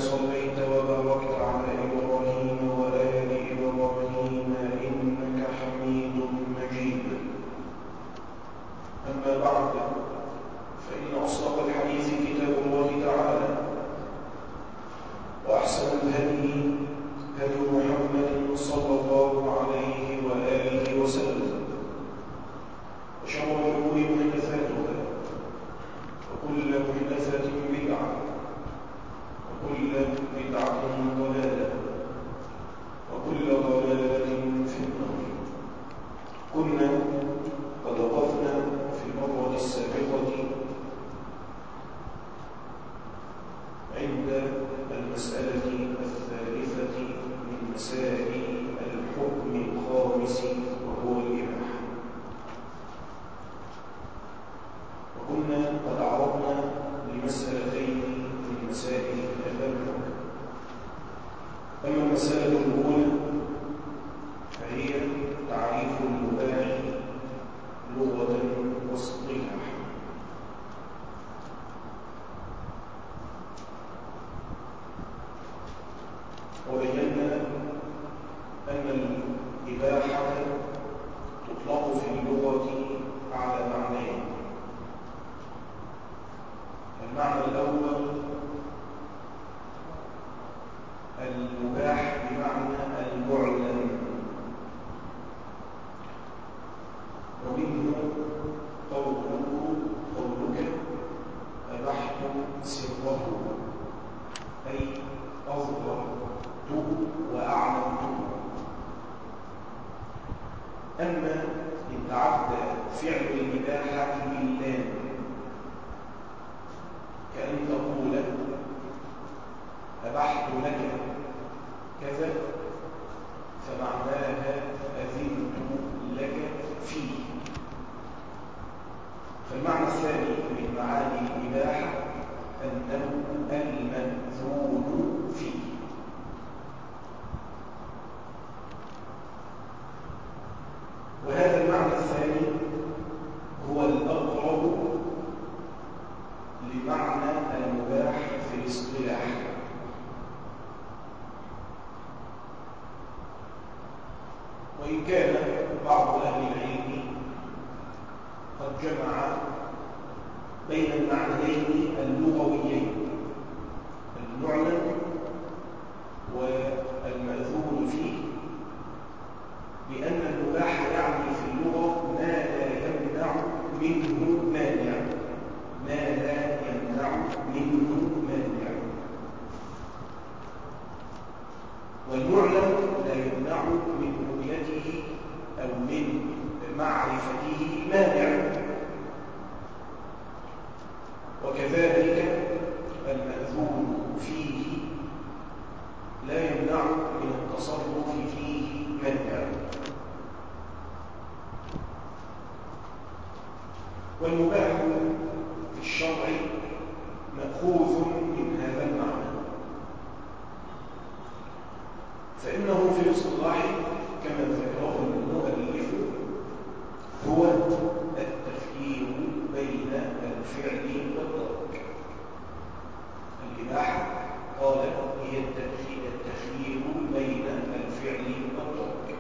صليت وباركت على إبراهيم وآل إبراهيم إنك حميد مجيد أما بعد فإن أصدق الحديث كتاب الله تعالى وأحسن الهدي هدي محمد صلى الله عليه وآله وسلم وشر الأمور محدثاتها وكل محدثة بدعة وكل بدعة ضلالة وكل ضلالة في النار كنا قد وقفنا في المرة السابقة عند المسألة الثالثة من مسائل الحكم الخامس وهو الإباحة وكنا قد عرضنا لمسألتين من مسائل هذا الحكم أما المسألة الأولى فهي تعريف المباح لغة واصطلاحا وبينا أن الإباحة تطلق في اللغة على معنيين المعنى الأول المباح بمعنى المعلن ومنه قوله قولك أبحت سره أي أظهرته وأعلنته أما إن تعدى فعل الإباحة باللام كأن تقول أبحت لك كذا فمعناها أذنت لك فيه فالمعنى الثاني من معاني الإباحة أنه المأذون فيه وهذا المعنى الثاني هو الأقرب لمعنى المباح في الاصطلاح وإن كان بعض أهل العلم قد جمع بين المعنيين اللغويين المعلن والمأذون فيه بأن المباح يعني في اللغة ما لا يمنع منه مانع ما لا يمنع منه مانع والمعلم لا يمنع من رؤيته أو من معرفته مانع وكذلك المأذون فيه لا يمنع من التصرف فيه مانع والمباح في الشرع مأخوذ من هذا المعنى فإنه في الاصطلاح كما ذكره المؤلف هو التخيير بين الفعل والترك الإباحة قال هي التخيير بين الفعل والترك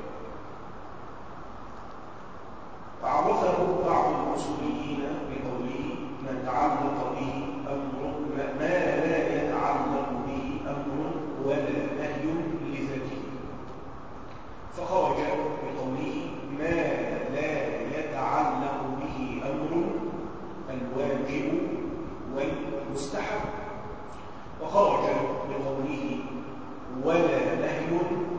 وعرفه بعض الأصوليين بقوله ما تعلق به أمر ما لا يتعلق به أمر ولا نهي لذاته فخرج بقوله ما لا يتعلق به أمر الواجب والمستحب وخرج بقوله ولا نهي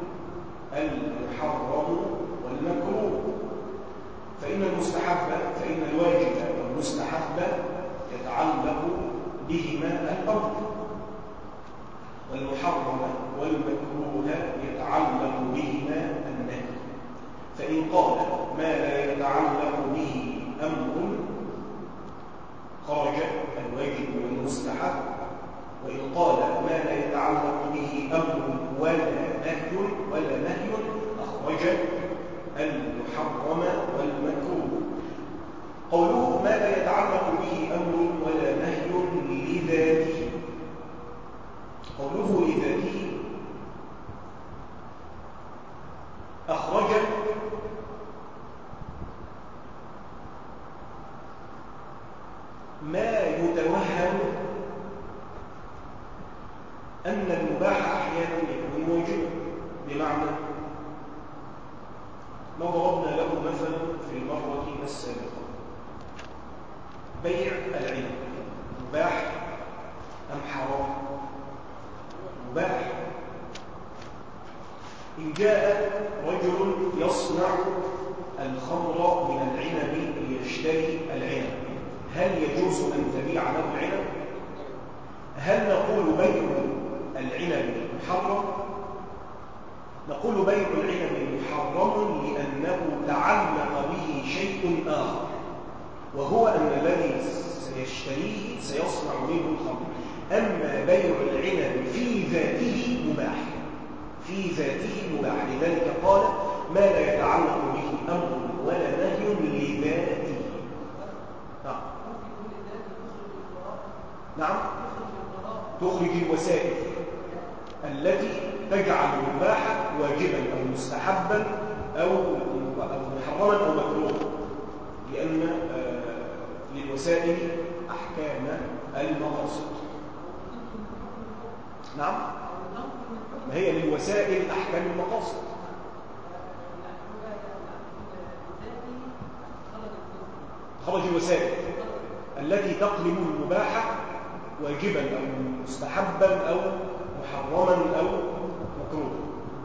المحرم والمكروه فإن المستحب فإن الواجب والمستحب يتعلق بهما الأمر والمحرم والمكروه يتعلق بهما النهي فإن قال ما لا يتعلق به أمر خرج الواجب والمستحب وإن قال ما لا يتعلق به أمر ولا نهي ولا نهي أخرج المحرم والمكروه قوله ما لا يتعلق به أمر ولا نهي لذاته قوله لذاته أخرج ما يتوهم أن المباح أحيانا يكون موجودا بمعنى ما ضربنا له مثلا في المرة السابقة بيع العلم مباح أم حرام مباح إن جاء رجل يصنع الخمر من العنب ليشتري العنب هل يجوز أن تبيع له العنب؟ هل نقول بيع العنب محرم؟ نقول بيع العنب محرم لأنه تعلق به شيء آخر وهو أن الذي سيشتريه سيصنع منه الخمر أما بيع العنب في ذاته مباح في ذاته مباح لذلك قال ما لا يتعلق به أمر ولا نهي لذاته نعم نعم تخرج الوسائل التي تجعل المباح واجبا أو مستحبا أو محرما أو مكروها لأن للوسائل أحكام المقاصد نعم ما هي للوسائل أحكام المقاصد خرج الوسائل التي تقلب المباح واجبا أو مستحبا أو محرما أو مكروها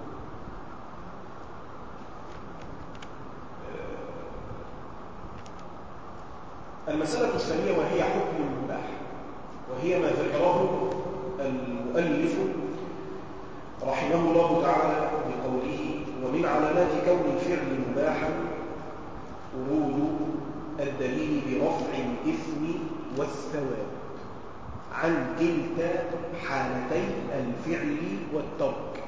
المسألة الثانية وهي حكم المباح وهي ما ذكره المؤلف رحمه الله تعالى بقوله ومن علامات كون الفعل مباحا ورود الدليل برفع الإثم والثواب عن كلتا حالتي الفعل والترك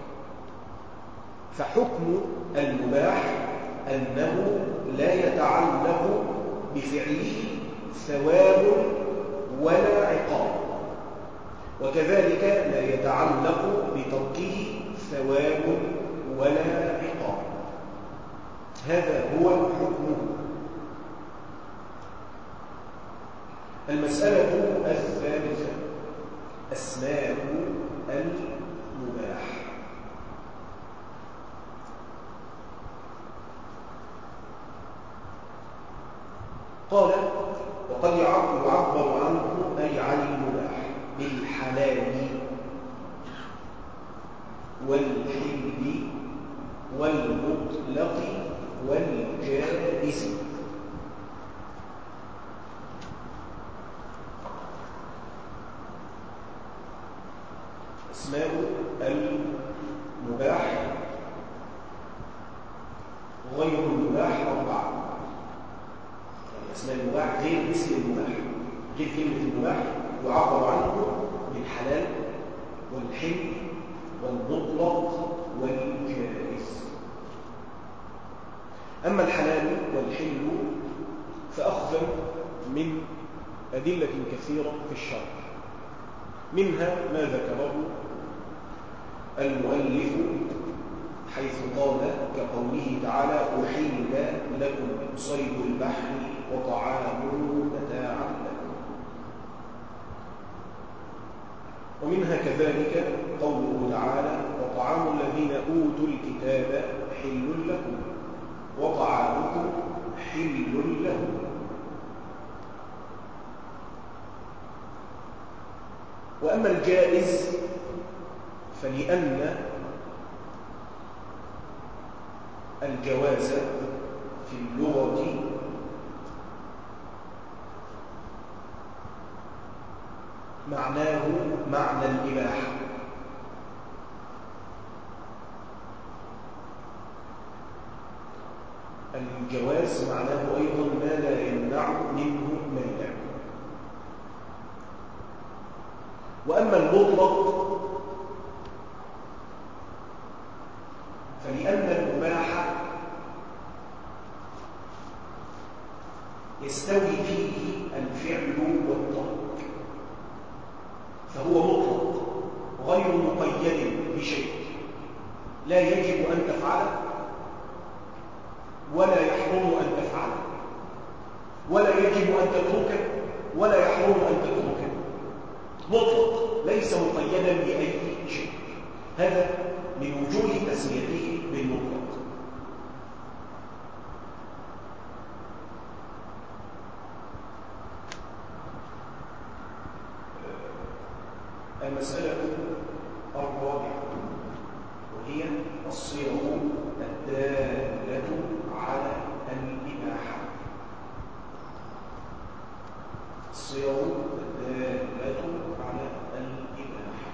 فحكم المباح أنه لا يتعلق بفعله ثواب ولا عقاب وكذلك لا يتعلق بتركه ثواب ولا عقاب هذا هو حكمه المسألة الثالثة أسماء المباح قال وقد يعبر عنه أي عن المباح بالحلال والحل والمطلق والجائز اسماء المباح غير المباح أربعة يعني اسماء المباح غير اسم المباح غير كلمة المباح يعبر عنه بالحلال والحل والمطلق والجائز أما الحلال والحل فأخذا من أدلة كثيرة في الشرع منها ما ذكره المؤلف حيث قال كقوله تعالى أحل لكم صيد البحر وطعامه متاعا لكم ومنها كذلك قوله تعالى وطعام الذين أوتوا الكتاب حل لكم وطعامكم حل لهم وأما الجائز فلأن الجواز في اللغة معناه معنى الإباحة الجواز معناه أيضا ما لا يمنع منه مانع وأما المطلق فلأن المباح يستوي فيه الفعل والترك فهو مطلق غير غير مقيد بشيء لا يجب أن تفعله ولا يحرم أن تفعله ولا يجب أن تتركه ولا يحرم أن تتركه مطلق ليس مقيدا بأي شيء هذا من وجوه تسميته بالمطلق المسألة الرابعة وهي الصيغ الدالة على الإباحة الصيغ الدالة على الإباحة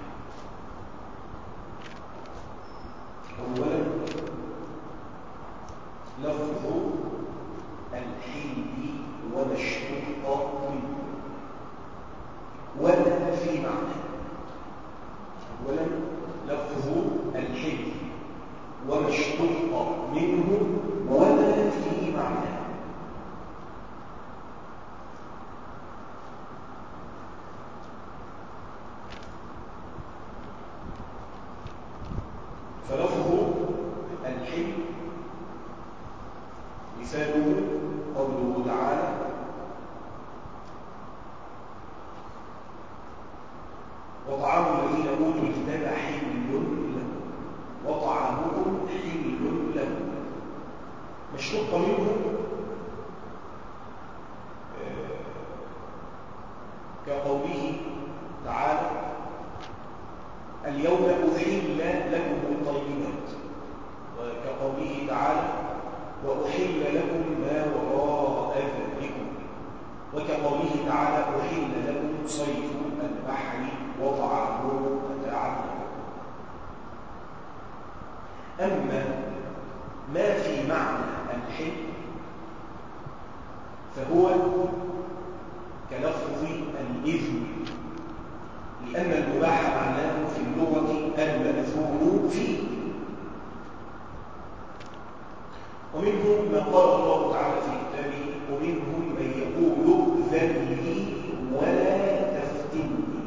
أولا لفظ الحل وما اشتق منه ولا في معنى أولا لفظ الحل وما اشتق منه ولا في معنى فلفظ الحل مثاله قوله تعالى وطعام الذين اوتوا الكتاب حل لهم وطعامهم حل لهم مشتق منه آه، كقوله تعالى اليوم أحل لكم الطيبات وكقوله تعالى وأحل لكم ما وراء ذلكم وكقوله تعالى أحل لكم صيد البحر وطعامه متاعا لكم أما ما في معنى الحل فهو كلفظ الإذن لأن المباح معناه في اللغة المأذون فيه ومنهم ما قال الله تعالى في كتابه ومنهم من يقول ذن لي ولا تفتني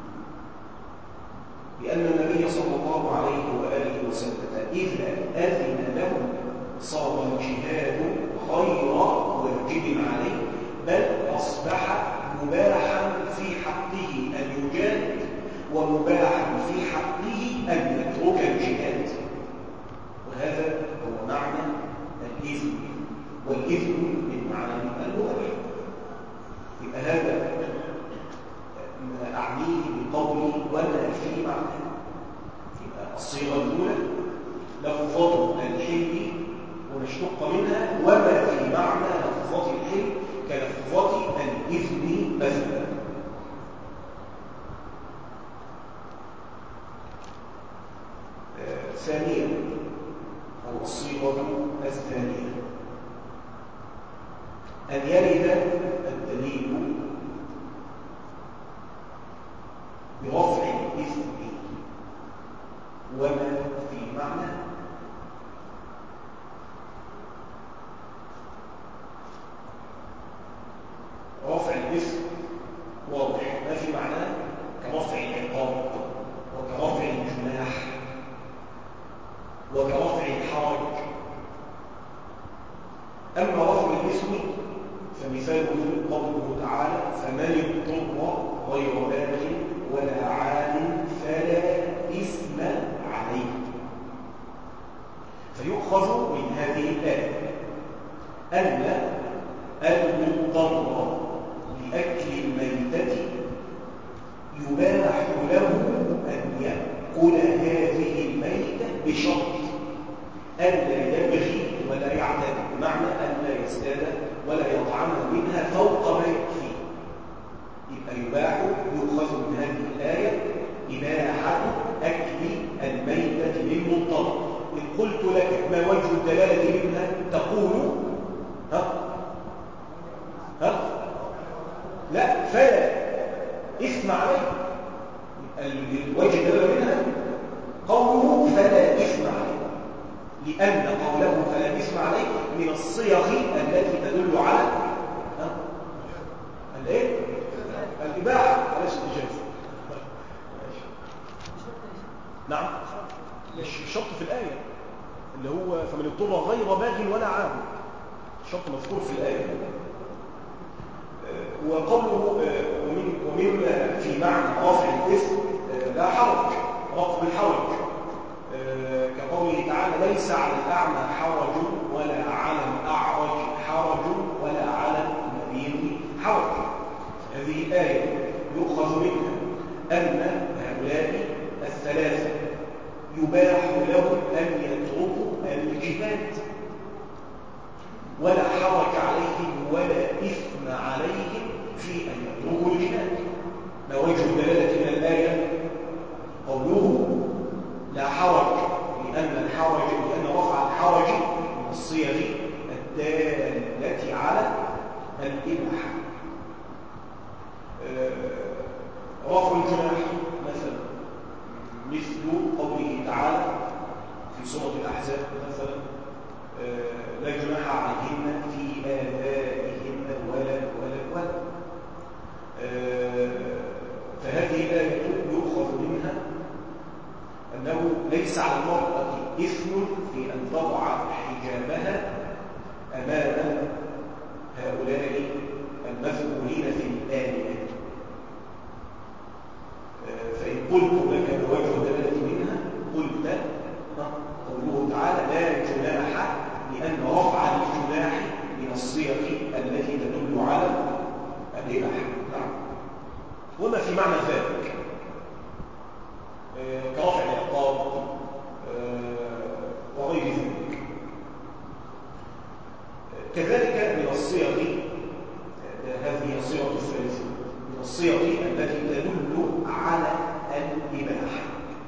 لأن النبي صلى الله عليه وآله وسلم إذا أذن له صار الجهاد غير واجب عليه بل أصبح مباحا في حقه أن يجاهد ومباحا في حقه أن يترك الجهاد وهذا هو معنى الإذن والإذن من معنى المباح يبقى هذا ما أعنيه بقولي وما في معنى يبقى الصيغة الأولى لفظة الحل ونشتق منها وما في معنى لفظة الحل كلفظة الإذن مثلا آه، ثانيا أو الصيغة الثانية أن يرد الدليل برفع الإثم وما في معنى رفع الإثم واضح ما في معناه كرفع العقاب وكرفع الجناح وكرفع الحرج أما رفع الإثم فمثاله قوله تعالى فمن اضطر غير باغ ولا عاد فلا إثم عليه فيؤخذ من هذه الآية أن المضطر لأكل الميتة يباح له أن يأكل هذه الميتة بشرط ألا يبغي ولا يعتدي بمعنى ألا يزداد ولا يطعم منها فوق ما يكفي يبقى يباح يؤخذ من هذه الآية إباحة أكل الميتة للمضطر إن قلت لك ما وجه الدلالة منها تقول ها ها لا فلا إثم عليه الوجه الدلالة منها قوله فلا إثم عليه لأن قوله فلا إثم عليه من الصيغ التي تدل على ها؟ الايه الإباحة بلاش الإجازة نعم مش شرط في الآية اللي هو فمن اضطر غير باغ ولا عاد شرط مذكور في الآية وقوله ومن ومما في معنى رفع الإثم لا حرج رفع الحرج كقوله تعالى ليس على الأعمى حرج ولا على الأعرج حرج ولا على المريض حرج هذه الآية يؤخذ منها أن هؤلاء الثلاثة يباح لهم أن يتركوا الجهاد ولا حرج عليهم ولا إثم عليهم في أن يتركوا الجهاد ما وجه الدلالة من الآية قوله لا حرج لأن الحرج لأن رفع الحرج من الصيغ الدالة على الإباحة رفع الجناح مثلا مثل قوله تعالى في سورة الأحزاب مثلا لا جناح عليهن في آبائهن ولا ولا ولا فهذه الآية يؤخذ منها أنه ليس على المرأة إثم في أن تضع حجابها أمام هؤلاء المذكورين في الآية فإن قلت لك بوجه الدلالة منها قلت قوله تعالى لا جناح لأن رفع الجناح من الصيغ التي تدل على الإباحة نعم وما في معنى ذلك كرفع العقاب وغير ذلك كذلك من الصيغ هذه الصيغة الثالثة من الصيغ التي تدل على الإباحة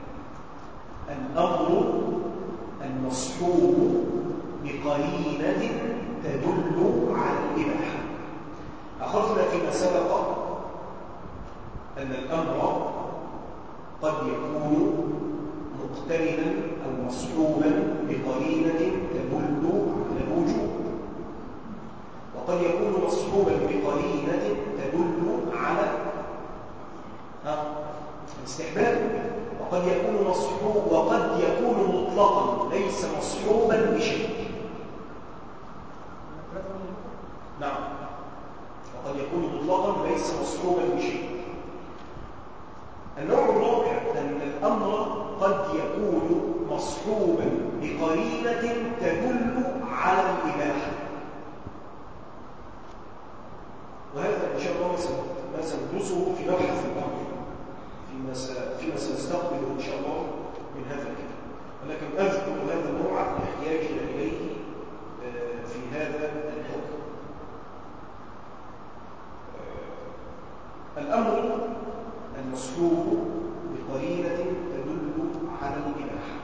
الأمر المصحوب بقرينة تدل على الإباحة أخذنا فيما سبق أن الأمر قد يكون مقترنا أو مصحوبا بقرينة تدل على الوجوب وقد يكون مصحوبا بقرينة تدل على الاستحباب وقد يكون مصحوب وقد يكون مطلقا ليس مصحوبا بشيء نعم وقد يكون مطلقا ليس مصحوبا بشيء النوع الرابع أن الأمر قد يكون مصحوبا بقرينة تدل على الإباحة وهذا إن شاء الله ما سندرسه في مبحث الأمر فيما فيما سنستقبل إن شاء الله من هذا الكتاب ولكن أذكر هذا النوع لاحتياجنا إليه في هذا الحكم الأمر المصحوب بقرينة تدل على الإباحة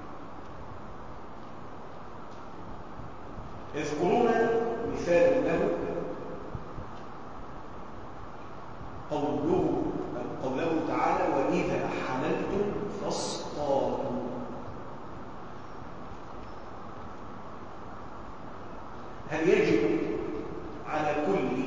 يذكرون مثال له قوله قوله تعالى وإذا حللتم فاصطادوا هل يجب على كل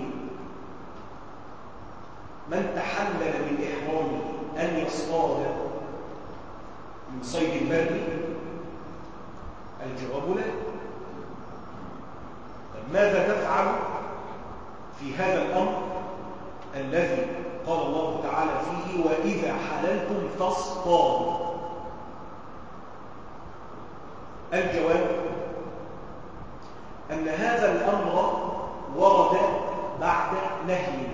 من تحلل من إحرامه أن يصطاد من صيد البر الجواب لا طيب ماذا تفعل في هذا الأمر الذي قال الله تعالى فيه وإذا حللتم فاصطادوا الجواب أن هذا الأمر ورد بعد نهي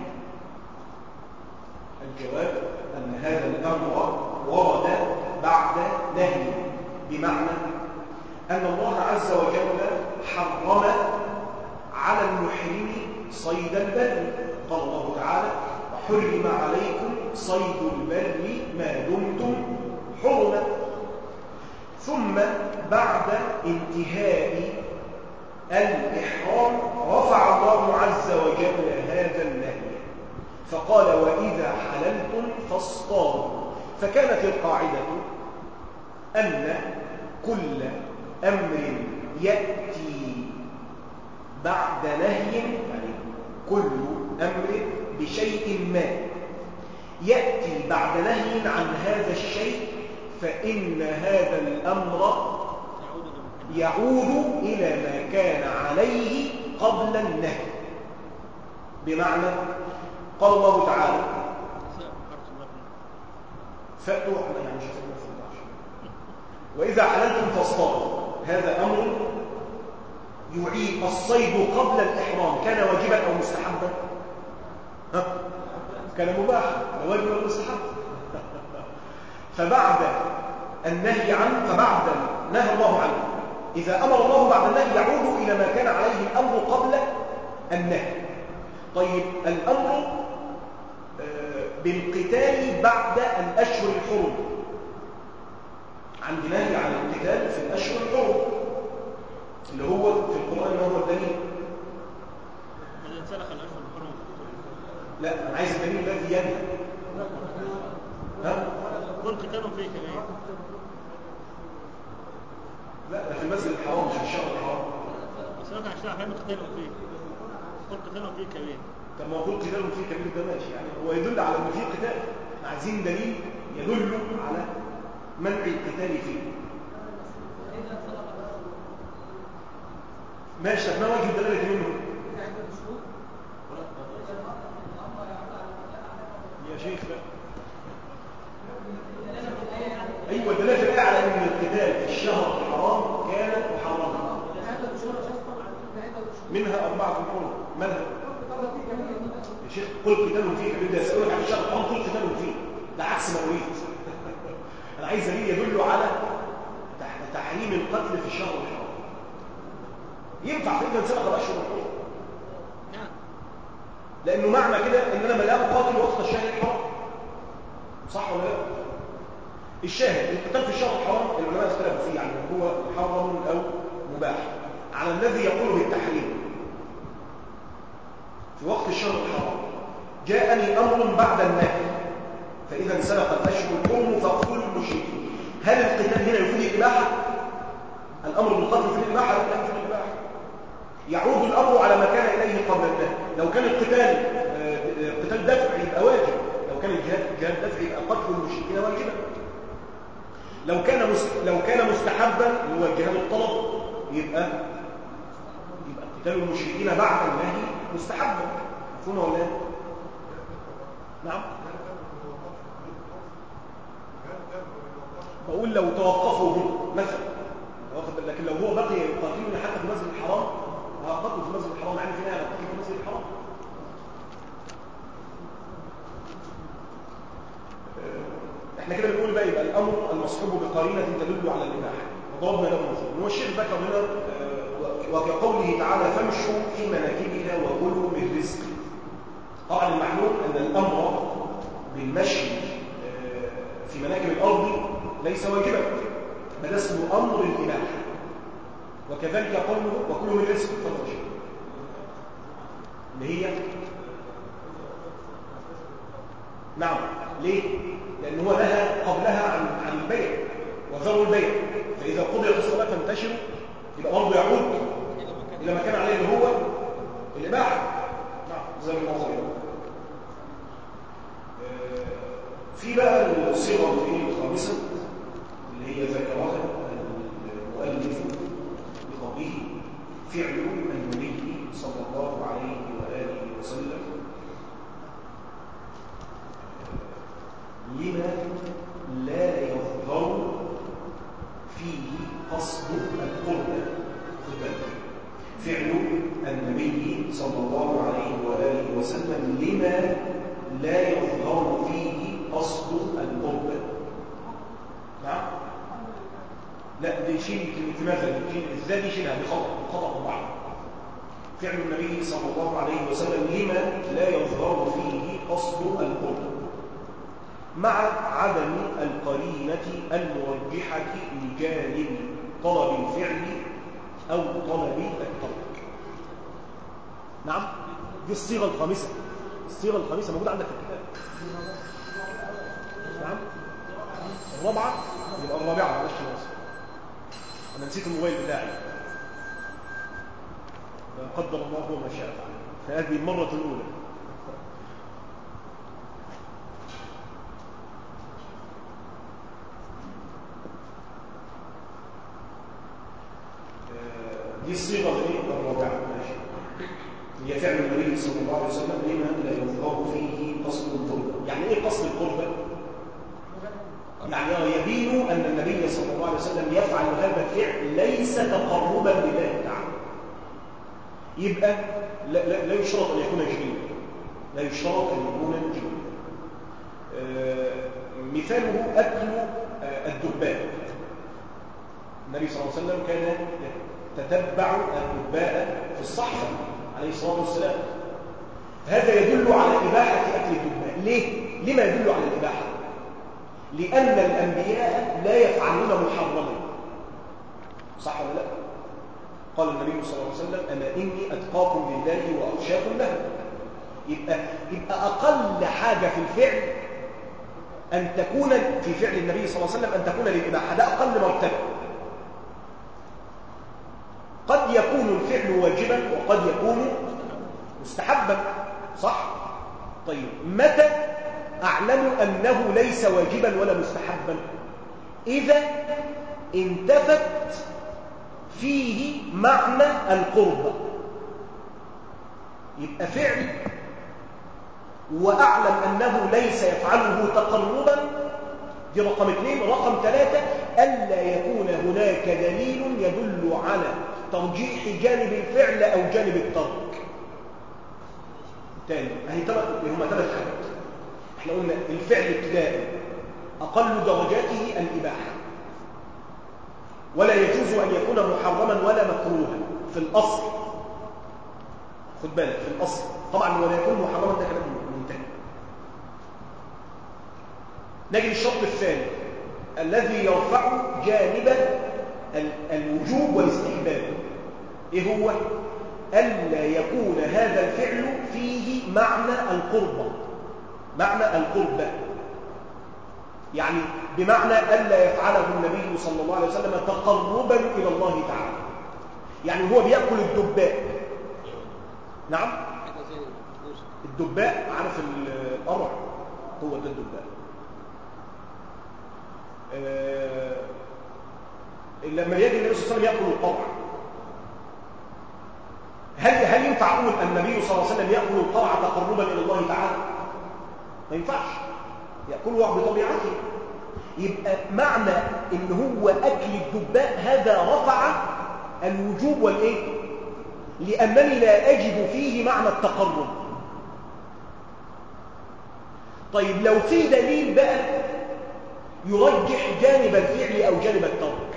الجواب أن هذا الأمر ورد بعد نهي بمعنى أن الله عز وجل حرم على المحرم صيد البر قال الله تعالى وحرم عليكم صيد البر ما دمتم حرما ثم بعد انتهاء الإحرام رفع الله عز وجل هذا النهي فقال وإذا حللتم فاصطادوا فكانت القاعدة أن كل أمر يأتي بعد نهي يعني كل أمر بشيء ما يأتي بعد نهي عن هذا الشيء فإن هذا الأمر يعود إلى ما كان عليه قبل النهي بمعنى قال الله تعالى فأتوا يعني مش وإذا حللتم فاصطادوا هذا أمر يعيد الصيد قبل الإحرام كان واجبا أو مستحبا ها؟ كان مباحا واجبا أو مستحبا فبعد النهي عنه فبعد نهى الله عنه إذا أمر الله بعد النهي يعود إلى ما كان عليه الأمر قبل النهي طيب الأمر آه، بالقتال بعد الأشهر الحرم عند نهي عن القتال في الأشهر الحرم اللي هو في القرآن ما هو الدليل هل انسلخ الأشهر الحرم لا أنا عايز الدليل الذي ينهى ها؟ قل قتالهم فيه كبير لا ده في المسجد الحرام مش في الشهر الحرام بس لو كان عشان أحيانا قتالهم فيه قل قتالهم فيه كبير طب ما هو قتال فيه كبير ده ماشي يعني هو يدل على ان في قتال احنا عايزين دليل يدل على منع القتال فيه ماشي طب ما وجه الدلاله منه يا شيخ بقى ايوه الدلاله الآية على ان القتال في الشهر الحرام كان محرما منها اربعه حرم منها يا شيخ قل قتال فيه كبير ده يسالونك عن الشهر الحرام قل قتال فيه ده عكس ما اريد انا عايز دليل يدل على تح- تحريم القتل في الشهر الحرام ينفع فإذا سبق الاشهر الحرم نعم لانه معنى كده ان انا ما لا اقاتل وقت الشهر الحرام صح ولا لا الشاهد القتال في الشهر الحرام العلماء اختلفوا فيه يعني هو محرم او مباح على الذي يقول بالتحريم في وقت الشهر الحرام جاءني امر بعد النهي فاذا انسلخ الاشهر الحرم فاقتلوا المشركين هل القتال هنا يفيد الاباحه الامر بالقتل في الاباحه لا يفيد الاباحه يعود الامر على ما كان اليه قبل النهي لو كان القتال آه، آه، قتال دفع يبقى واجب لو كان الجهاد جهاد دفع يبقى قتل المشركين واجبا لو كان مس... لو كان مستحبا اللي هو الجهاد الطلب يبقى يبقى قتال المشركين بعد النهي مستحبا مفهوم ولا لا نعم بقول لو توقفوا هم مثلا واخد بالك لكن لو هو بقي يقاتلني حتى في المسجد الحرام هقتله في المسجد الحرام يعني في نهايه هقتله في المسجد الحرام احنا كده بنقول بقى يبقى الامر المصحوب بقرينه تدل على الاباحه وضربنا له مثلا هو الشيخ ذكر هنا آه، وكقوله تعالى فامشوا في مناكبها وكلوا من رزق طبعا المعلوم ان الامر بالمشي آه، في مناكب الارض ليس واجبا بل اسمه امر الاباحه وكذلك قوله وكلوا من رزق اتفضل يا شيخ. اللي هي نعم ليه؟ لأن هو نهى قبلها عن عن البيع وذروا البيع فإذا قضيت الصلاة فانتشروا يبقى برضه يعود إلى ما كان عليه اللي هو الإباحة نعم زي ما هو في بقى الصيغة الخامسة اللي هي ذكرها المؤلف بقوله فعل النبي صلى الله عليه وآله وسلم لما لا يظهر فيه قصد القرب خد بالك. فعل النبي صلى الله عليه وآله وسلم لما لا يظهر فيه قصد القرب نعم لا دي شيء كلمة مثلا ازاي دي شيلها دي خطأ خطأ طبعا فعل النبي صلى الله عليه وسلم لما لا يظهر فيه قصد القرب مع عدم القرينة المرجحة لجانب طلب الفعل أو طلب الترك نعم دي الصيغة الخامسة الصيغة الخامسة موجودة عندك في الكتاب نعم الرابعة يبقى الرابعة معلش يا ناصر أنا نسيت الموبايل بتاعي قدر الله ما شاء فعل فهذه المرة الأولى دي الصيغه الايه الرابعه ماشي هي فعل النبي صلى الله عليه وسلم لما لا يظهر فيه قصد القربة يعني ايه قصد القربة يعني يبين ان النبي صلى الله عليه وسلم يفعل هذا الفعل ليس تقربا لله تعالى يبقى لا, لا, لا يشترط ان يكون جبلا لا يشترط ان يكون جبلا آه مثاله اكل آه الدباء النبي صلى الله عليه وسلم كان يتتبع الدباء في الصحفه عليه الصلاة والسلام هذا يدل على إباحة أكل الدباء ليه؟ لما يدل على الإباحة؟ لأن الأنبياء لا يفعلون محرما صح ولا لا؟ قال النبي صلى الله عليه وسلم أما إني أتقاكم لله وأخشاكم له يبقى, يبقى أقل حاجة في الفعل أن تكون في فعل النبي صلى الله عليه وسلم أن تكون للإباحة ده أقل مرتبة قد يكون الفعل واجبا وقد يكون مستحبا صح طيب متى اعلم انه ليس واجبا ولا مستحبا اذا انتفت فيه معنى القرب يبقى فعل واعلم انه ليس يفعله تقربا دي رقم اثنين رقم ثلاثة ألا يكون هناك دليل يدل على ترجيح جانب الفعل أو جانب الترك تاني اهي ثلاث هما ثلاث حاجات احنا قلنا الفعل ابتداء أقل درجاته الإباحة ولا يجوز أن يكون محرما ولا مكروها في الأصل خد بالك في الأصل طبعا ولا يكون محرما ده كلام منتهي نجي للشرط الثاني الذي يرفع جانب الوجوب والاستحباب ايه هو الا يكون هذا الفعل فيه معنى القربة معنى القربة يعني بمعنى الا يفعله النبي صلى الله عليه وسلم تقربا الى الله تعالى يعني هو بياكل الدباء نعم الدباء عارف القرع هو ده الدباء آه لما يجي النبي صلى الله عليه وسلم ياكل القرع هل هل ينفع اقول النبي صلى الله عليه وسلم ياكل القرع تقربا الى الله تعالى ما ينفعش ياكله بطبيعته يبقى معنى ان هو اكل الدباء هذا رفع الوجوب والايه لانني لا اجد فيه معنى التقرب طيب لو في دليل بقى يرجح جانب الفعل او جانب الترك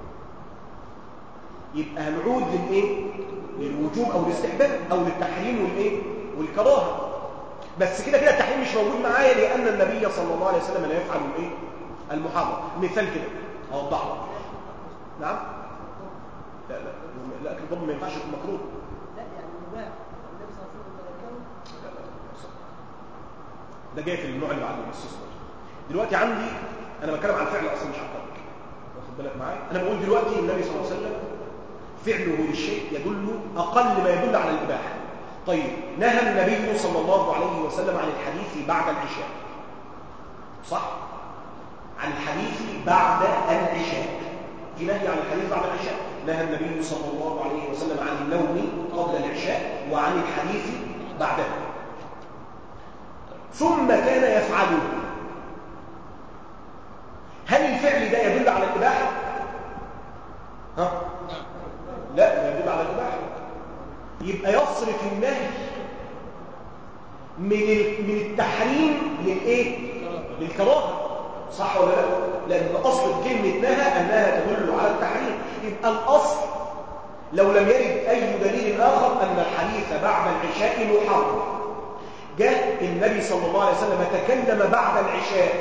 يبقى هنعود للايه للوجوب او الاستحباب او للتحريم والايه والكراهه بس كده كده التحريم مش موجود معايا لان النبي صلى الله عليه وسلم لا يفعل الايه المحرم مثال كده اوضح لك نعم لا لا لا اكل الضب ما ينفعش يكون مكروه لا يعني مباح النبي صلى الله عليه وسلم تركه لا لا لا صح. ده جاي في النوع اللي بعده بس اصبر دلوقتي عندي انا بتكلم عن فعل اصلا مش عن ترك واخد بالك معايا انا بقول دلوقتي النبي صلى الله عليه وسلم فعله للشيء يدل اقل ما يدل على الاباحه طيب نهى النبي صلى الله عليه وسلم عن الحديث بعد العشاء صح عن الحديث بعد العشاء في نهي عن الحديث بعد العشاء نهى النبي صلى الله عليه وسلم عن النوم قبل العشاء وعن الحديث بعدها ثم كان يفعله هل الفعل ده يدل على الإباحة؟ ها؟ لا لا يدل على الإباحة يبقى يصرف النهي من من التحريم للايه للكراهه صح ولا لا لان اصل كلمه نهى انها تدل على التحريم يبقى الاصل لو لم يرد اي دليل اخر ان الحديث بعد العشاء محرم جاء النبي صلى الله عليه وسلم تكلم بعد العشاء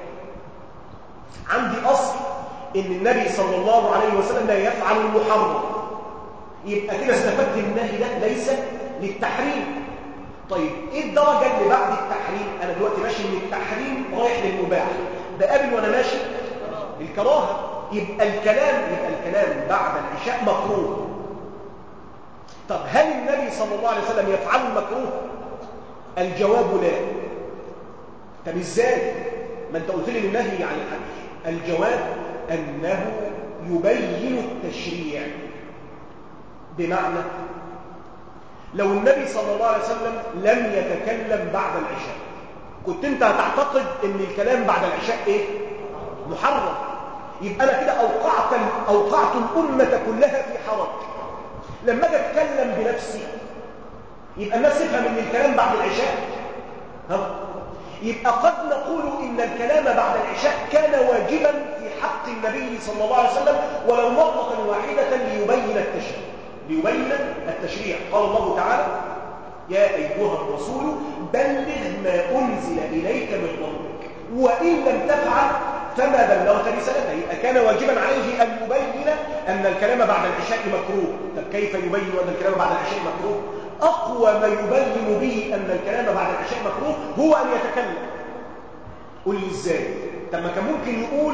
عندي اصل ان النبي صلى الله عليه وسلم لا يفعل المحرم يبقى كده استفدت النهي ده ليس للتحريم طيب ايه الدرجه اللي بعد التحريم انا دلوقتي ماشي من التحريم رايح للمباح بقابل وانا ماشي الكراهه يبقى الكلام يبقى الكلام بعد العشاء مكروه طب هل النبي صلى الله عليه وسلم يفعل المكروه الجواب لا طب ازاي ما انت قلت لي النهي عن الحديث الجواب انه يبين التشريع بمعنى لو النبي صلى الله عليه وسلم لم يتكلم بعد العشاء كنت انت هتعتقد ان الكلام بعد العشاء ايه محرم يبقى انا كده اوقعت اوقعت الامه كلها في حرج لما اجي اتكلم بنفسي يبقى الناس تفهم ان الكلام بعد العشاء ها يبقى قد نقول ان الكلام بعد العشاء كان واجبا في حق النبي صلى الله عليه وسلم ولو مرة واحدة ليبين التشريع ليبين التشريع قال الله تعالى يا أيها الرسول بلغ ما أنزل إليك من ربك وإن لم تفعل فما بلغت رسالته يبقى كان واجبا عليه أن يبين أن الكلام بعد العشاء مكروه طب كيف يبين أن الكلام بعد العشاء مكروه أقوى ما يبين به أن الكلام بعد العشاء مكروه هو أن يتكلم قل لي إزاي طب ما كان ممكن يقول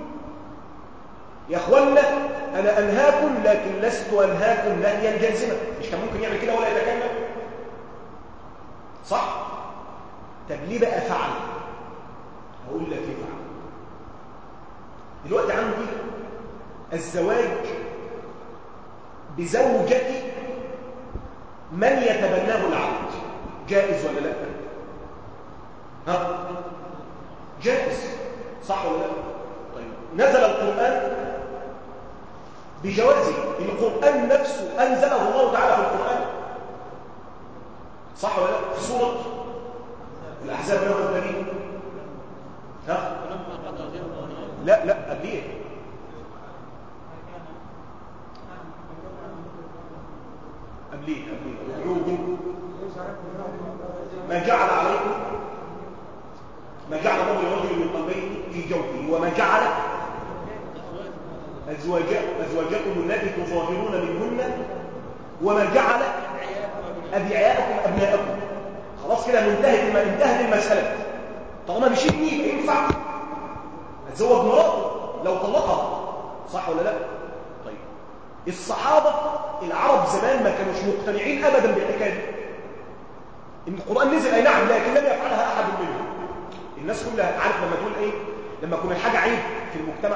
يا أخوانا أنا أنهاكم لكن لست أنهاكم نهيا جازما مش كان ممكن يعمل كده ولا يتكلم صح طب ليه بقى فعل هقول لك ليه فعل دلوقتي عندي الزواج بزوجة من يتبناه العبد جائز ولا لا ها جائز صح ولا لا طيب نزل القرآن بجوازه القرآن نفسه أنزله الله تعالى في القرآن صح ولا لا في سورة الأحزاب يوم الدليل ها لا لا قبليه قبليه قبليه ادعوهم ما جعل عليكم ما جعل الله لرجل من قلبين في جوفه وما جعل أزواجكم التي تظاهرون منهن وما جعل أدعياءكم أبناءكم خلاص كده منتهت انتهت المسألة طالما مش ابني ينفع اتزوج مراته لو طلقها صح ولا لا طيب الصحابة العرب زمان ما كانوش مقتنعين أبدا بالحكاية دي إن القرآن نزل أي نعم لكن لم يفعلها أحد منهم الناس كلها عارف لما تقول إيه لما يكون الحاجة عيب في المجتمع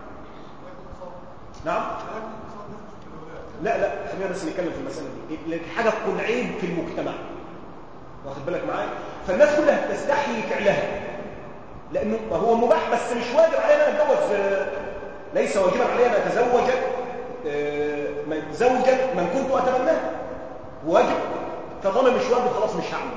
نعم لا لا خلينا بس نتكلم في المسألة دي الحاجة تكون عيب في المجتمع واخد بالك معايا فالناس كلها تستحي فعلها لأنه هو مباح بس مش واجب علينا أن أتجوز ليس واجبا علي أن أتزوج زوجا من كنت أتمناه واجب فطالما مش واجب خلاص مش هعمل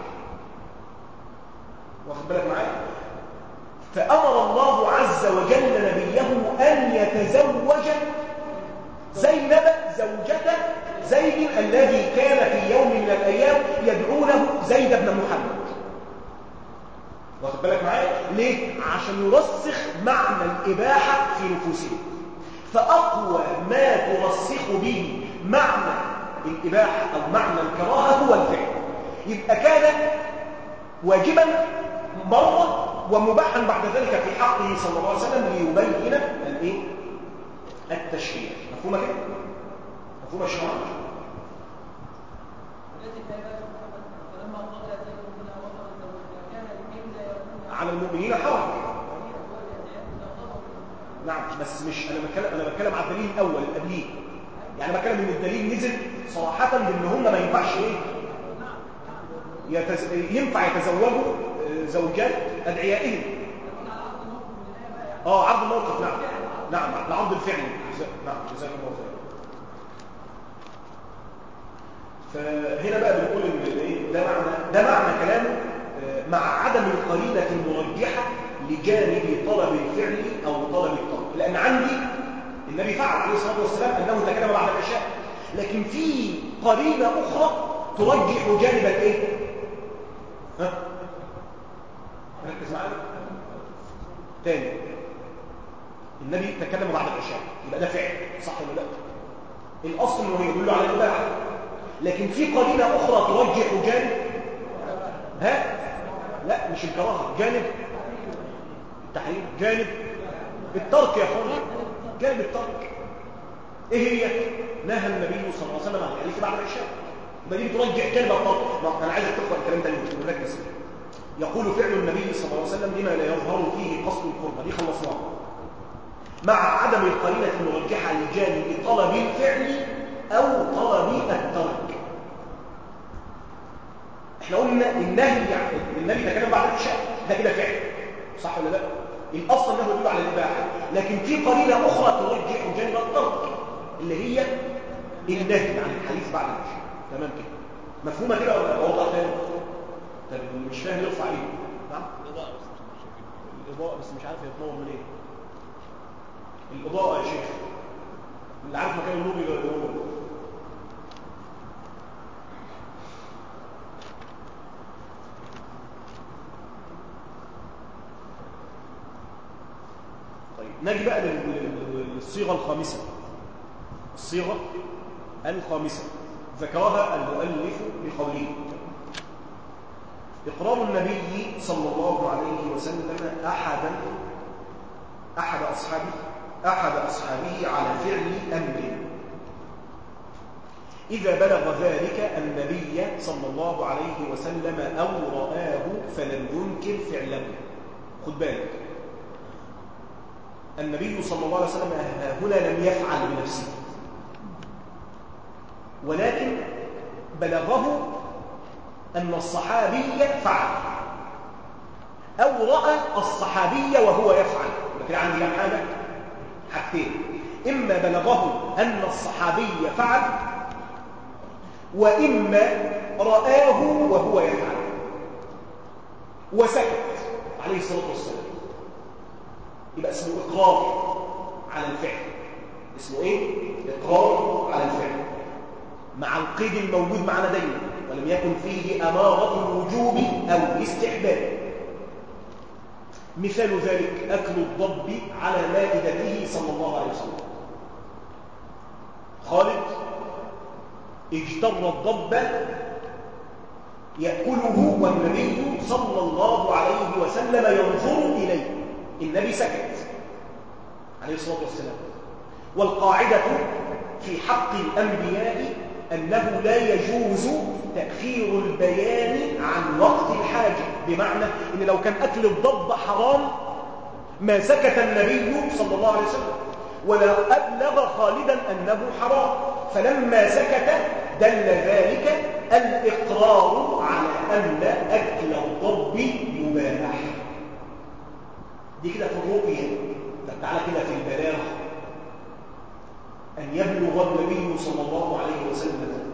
واخد بالك معايا فأمر الله عز وجل نبيه أن يتزوج زينب زوجة زيد الذي كان في يوم من الأيام يدعونه زيد بن محمد واخد بالك معايا ليه عشان يرسخ معنى الإباحة في نفوسهم فأقوى ما ترسخ به معنى الإباحة أو معنى الكراهة هو الفعل يبقى كان واجبا مرة ومباحا بعد ذلك في حقه صلى الله عليه وسلم ليبين الايه التشريع مفهومه كده مفهومه الشرع على المؤمنين حرج نعم بس مش انا بتكلم انا بتكلم على الدليل الاول اللي قبليه يعني بتكلم ان الدليل نزل صراحه بان هم ما ينفعش ايه يتز... ينفع يتزوجوا زوجات ادعيائهم اه عرض الموقف نعم نعم العرض الفعلي نعم جزاك الله خير فهنا بقى بنقول ان ايه ده معنى ده معنى كلامه مع عدم القرينه المرجحه لجانب طلب الفعل او طلب الطلب لان عندي النبي فعل عليه الصلاه والسلام انه تكلم بعد العشاء لكن في قرينه اخرى ترجح جانب الايه ها ركز معايا تاني النبي تكلم بعد العشاء يبقى ده فعل صح ولا لا الاصل انه يدل على الاباحه لكن في قرينه اخرى ترجح جانب ها لا مش الكراهه جانب التحريم جانب الترك يا اخوان جانب الترك ايه هي نهى النبي صلى الله عليه وسلم عن الحديث بعد العشاء يبقى دي بترجح جانب الترك انا عايزك تقرا الكلام ده ونركز يقول فعل النبي صلى الله عليه وسلم لما لا يظهر فيه قصد القربة دي خلصناها مع عدم القرينة المرجحة لجانب طلب الفعل أو طلب قلنا النهي يعني النبي تكلم بعد العشاء ده كده فعل صح ولا لا الاصل انه يدل على الاباحه لكن في قرينه اخرى ترجح جانب الترك اللي هي النهي عن الحديث بعد العشاء تمام كده مفهومه كده ولا اوضح تاني طب اللي مش فاهم يرفع ايده نعم الاضاءه بس مش عارف هي تنور من ايه الاضاءه يا شيخ اللي عارف مكان النور يبقى هو طيب نجي بقى لل- لل- للصيغه الخامسه الصيغه الخامسه ذكرها المؤلف بقوله إقرار النبي صلى الله عليه وسلم أحدا أحد أصحابه أحد أصحابه على فعل أمر إذا بلغ ذلك النبي صلى الله عليه وسلم أو رآه فلم ينكر فعله خد بالك النبي صلى الله عليه وسلم هنا لم يفعل بنفسه ولكن بلغه أن الصحابي فعل أو رأى الصحابي وهو يفعل لكن عندي كم حاجة حاجتين إما بلغه أن الصحابي فعل وإما رآه وهو يفعل وسكت عليه الصلاة والسلام يبقى اسمه إقرار على الفعل اسمه إيه؟ إقرار على الفعل مع القيد الموجود معنا دايما ولم يكن فيه أمارة الوجوب أو الاستحباب مثال ذلك أكل الضب على مائدته صلى الله عليه وسلم خالد اجتر الضب يأكله والنبي صلى الله عليه وسلم ينظر إليه النبي سكت عليه الصلاة والسلام والقاعدة في حق الأنبياء أنه لا يجوز تأخير البيان عن وقت الحاجة بمعنى أن لو كان أكل الضب حرام ما سكت النبي صلى الله عليه وسلم ولا أبلغ خالدا أنه حرام فلما سكت دل ذلك الإقرار على أن أكل الضب مباح دي كده في الرؤية طب تعالى كده في البلاغ أن يبلغ النبي صلى الله عليه وسلم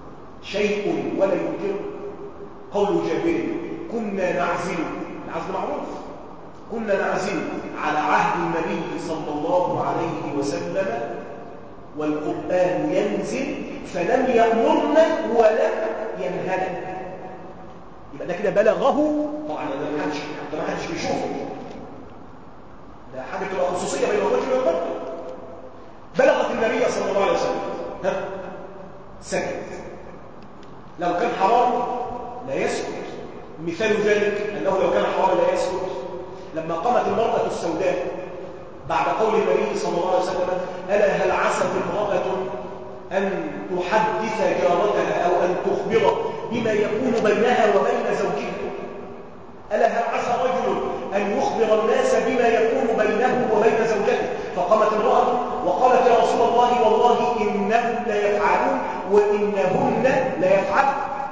شيء ولا ينكر قول جابر كنا نعزل العزل معروف كنا نعزل على عهد النبي صلى الله عليه وسلم والقرآن ينزل فلم يأمرنا ولم ينهنا يبقى ده كده بلغه طبعا ده ما حدش ده ما حدش بيشوفه ده حاجه تبقى خصوصيه بين الرجل والمرأة بلغت النبي صلى الله عليه وسلم ها سكت لو كان حرام لا يسكت مثال ذلك انه لو كان حرام لا يسكت لما قامت المرأة السوداء بعد قول النبي صلى الله عليه وسلم ألا هل عست امرأة أن تحدث جارتها أو أن تخبر بما يكون بينها وبين زوجها ألا هل عسى رجل أن يخبر الناس بما يكون بينه وبين زوجته فقامت امرأة وقالت يا رسول الله والله إنهم لا يفعلون وإنهن لا يفعلن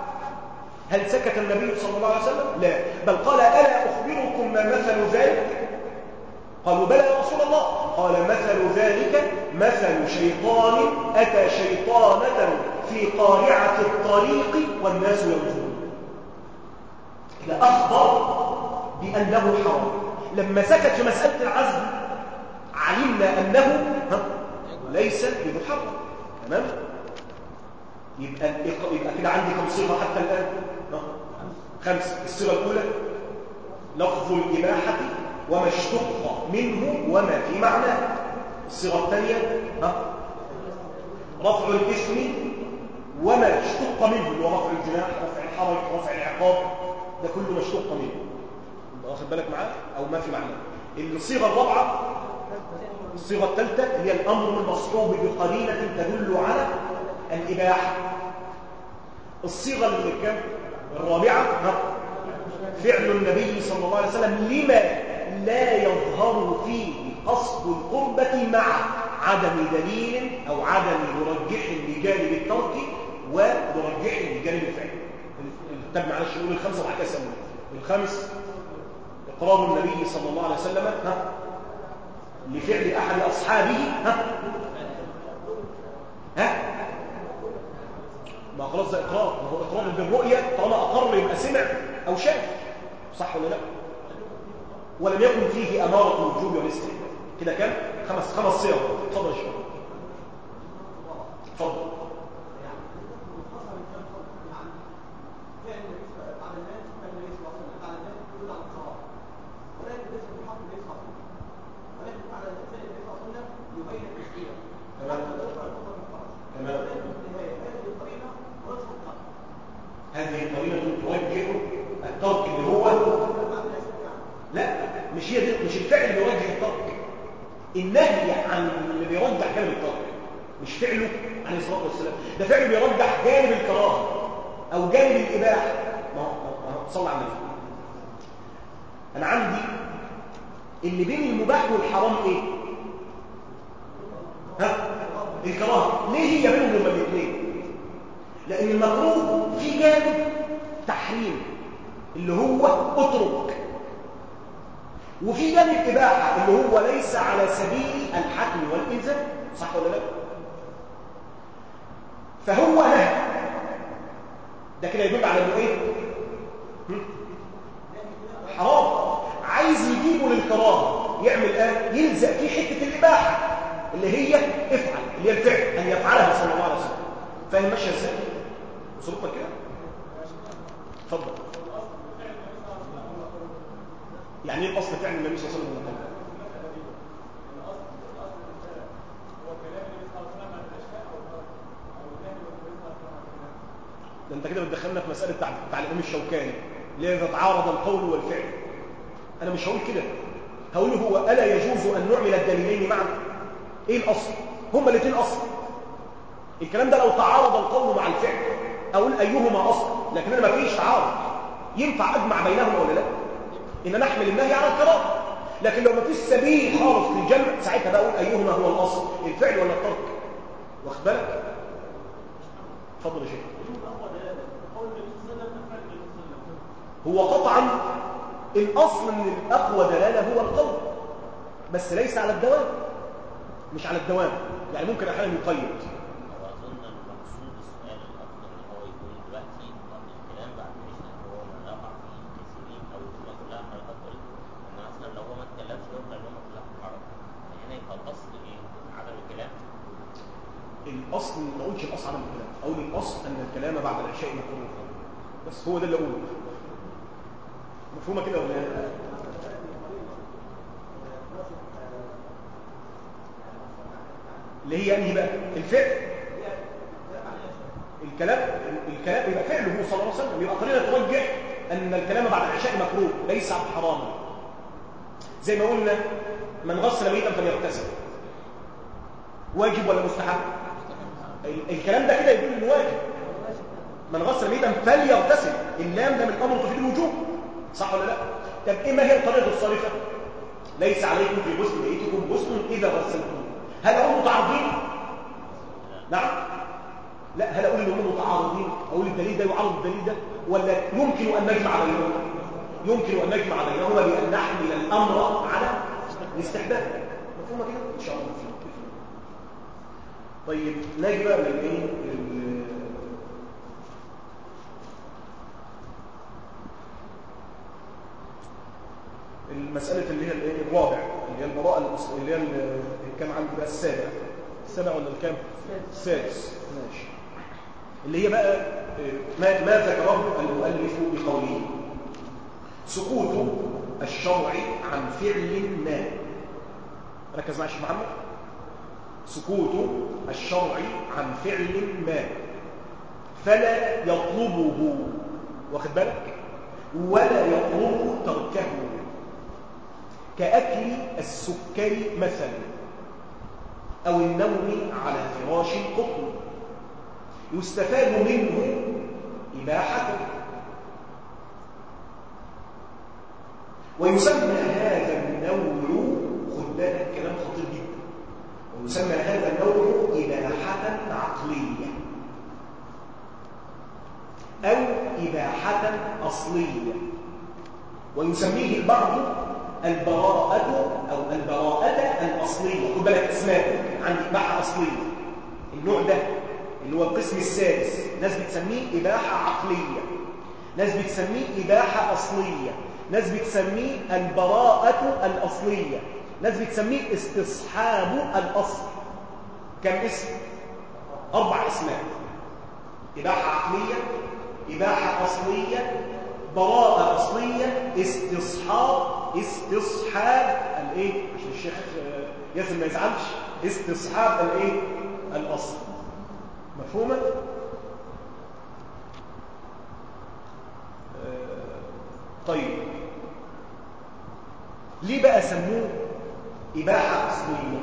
هل سكت النبي صلى الله عليه وسلم؟ لا بل قال ألا أخبركم ما مثل ذلك؟ قالوا بلى يا رسول الله قال مثل ذلك مثل شيطان أتى شيطانة في قارعة الطريق والناس ينظرون إذا أخبر بأنه حرام لما سكت في مسألة العزل علمنا أنه ها ليس بمحرم تمام يبقى يبقى كده عندي كم صيغة حتى الآن ها؟ خمسة الصيغة الأولى لفظ الإباحة وما اشتق منه وما في معناه الصيغة الثانية ها؟ رفع الاسم وما اشتق منه اللي هو رفع الجناح رفع الحرج رفع العقاب ده كله ما اشتق منه انت واخد بالك معاه او ما في معناه الصيغه الرابعه الصيغه الثالثه هي الامر المصحوب بقرينه تدل على الاباحه الصيغه اللي كام الرابعه ها؟ فعل النبي صلى الله عليه وسلم لما لا يظهر فيه قصد القربة مع عدم دليل أو عدم مرجح لجانب الترك ومرجح لجانب الفعل طب معلش نقول الخمسه وبعد كده سموا الخامس اقرار النبي صلى الله عليه وسلم ها لفعل احد اصحابه ها ها ما خلاص ده اقرار ما هو اقرار بالرؤيه طالما اقر يبقى سمع او شاف صح ولا لا ولم يكن فيه اماره الوجوب والاستحباب كده كام خمس خمس صيغ اتفضل يا شباب اتفضل تمام هذه القرينه توجه الترك اللي هو لا مش هي دي مش الفعل اللي يرجح الترك النهي عن اللي بيرجح جانب الترك مش فعله عليه الصلاه والسلام ده فعله بيرجح جانب الكراهه او جانب الاباحه ما هو ما هو صلى على النبي انا عندي اللي بين المباح والحرام ايه ها الكراهه ليه هي بينهم هما الاثنين لان المكروه في جانب تحريم اللي هو اترك وفي جانب اباحه اللي هو ليس على سبيل الحتم والالزام صح ولا لا فهو نهى ده كده يدل على انه ايه هم؟ حرام عايز يجيبه للكراهه يعمل ايه يلزق فيه حته الاباحه اللي هي افعل اللي هي الفعل ان يفعلها صلى الله عليه وسلم فاهم ماشيه ازاي وصلتك كده اتفضل يعني ايه الاصل فعل النبي صلى الله عليه وسلم ده انت كده بتدخلنا في مساله بتاع بتاع الامام الشوكاني اللي هي تعارض القول والفعل انا مش هقول كده هقول هو الا يجوز ان نعمل الدليلين معا ايه الاصل هما الاثنين اصل الكلام ده لو تعارض القول مع الفعل اقول ايهما اصل لكن انا ما فيش تعارض ينفع اجمع بينهما ولا لا ان نحمل النهي على الكراهه لكن لو ما فيش سبيل خالص للجمع ساعتها بقى اقول ايهما هو الاصل الفعل ولا الترك واخد بالك اتفضل يا شيخ هو قطعا الاصل ان الاقوى دلاله هو القول بس ليس على الدوام مش على الدوام يعني ممكن احيانا يقيد واظن المقصود السؤال الافضل ان هو يكون دلوقتي الكلام بعد العشاء هو ما يقع فيه كثيرين او الامه كلها حضرتك قلت ان مثلا لو هو ما اتكلمش يبقى الامه كلها حرام هنا يبقى الاصل ايه؟ عدم الكلام الاصل ما اقولش الاصل عدم الكلام اقول الاصل ان الكلام بعد العشاء مكروه بس هو ده اللي اقوله مفهومه كده ولا لا؟ اللي هي انهي بقى الفعل الكلام الكلام يبقى فعله صلى الله عليه وسلم يبقى قرينه ترجح ان الكلام بعد العشاء مكروه ليس حراما زي ما قلنا من غسل ميتا فليغتسل واجب ولا مستحب ال- الكلام ده كده يدل انه واجب من غسل ميتا فليغتسل اللام ده من امر تفيد الوجوب صح ولا لا طب ايه ما هي الطريقه الصارفه ليس عليكم في غسل ميتكم غسل اذا غسلتم هل هم متعارضين نعم لا هل اقول انهم متعارضين اقول الدليل ده يعارض الدليل ده ولا يمكن ان نجمع بينهما يمكن ان نجمع بينهما بان نحمل الامر على الاستحباب مفهومه كده ان شاء الله مفهوم طيب نجي بقى من ايه ال- المسألة اللي هي الايه الرابع اللي هي البراءة الأصل اللي هي ال- الكام عندي بقى السابع السابع ولا الكام السادس ماشي اللي هي بقى آه، ما, ما ذكره المؤلف بقوله سقوط الشرع عن فعل ما ركز معي يا شيخ محمد سقوط الشرع عن فعل ما فلا يطلبه واخد بالك ولا يطلب تركه كأكل السكر مثلا أو النوم على فراش القطن يستفاد منه إباحة ويسمى هذا النوع خد بالك كلام خطير جدا ويسمى هذا النوع إباحة عقلية أو إباحة أصلية ويسميه البعض البراءة أو البراءة الأصلية خد بالك اسماء عندي إباحة أصلية النوع ده اللي هو القسم السادس ناس بتسميه إباحة عقلية ناس بتسميه إباحة أصلية ناس بتسميه البراءة الأصلية ناس بتسميه استصحاب الأصل كم اسم؟ أربع اسماء إباحة عقلية إباحة أصلية براءة أصلية استصحاب استصحاب الإيه؟ عشان الشيخ ياسر ما يزعلش استصحاب الإيه؟ الأصل مفهومة؟ طيب ليه بقى سموه إباحة أصلية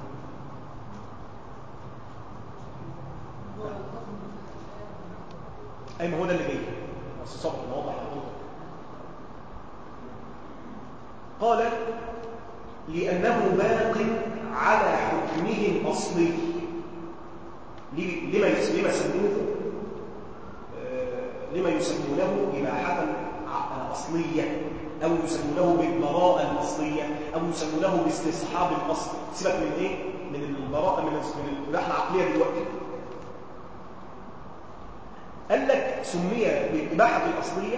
أي ما هو ده اللي جاي بس صبر نوضح حقيقة قال لأنه باق على حكمه الأصلي لما لما سموه لما يسمونه إباحة أصلية أو يسمونه بالبراءة الأصلية أو يسمونه باستصحاب الأصل سيبك من إيه؟ من البراءة من من الإباحة العقلية دلوقتي قال لك سمي بالإباحة الأصلية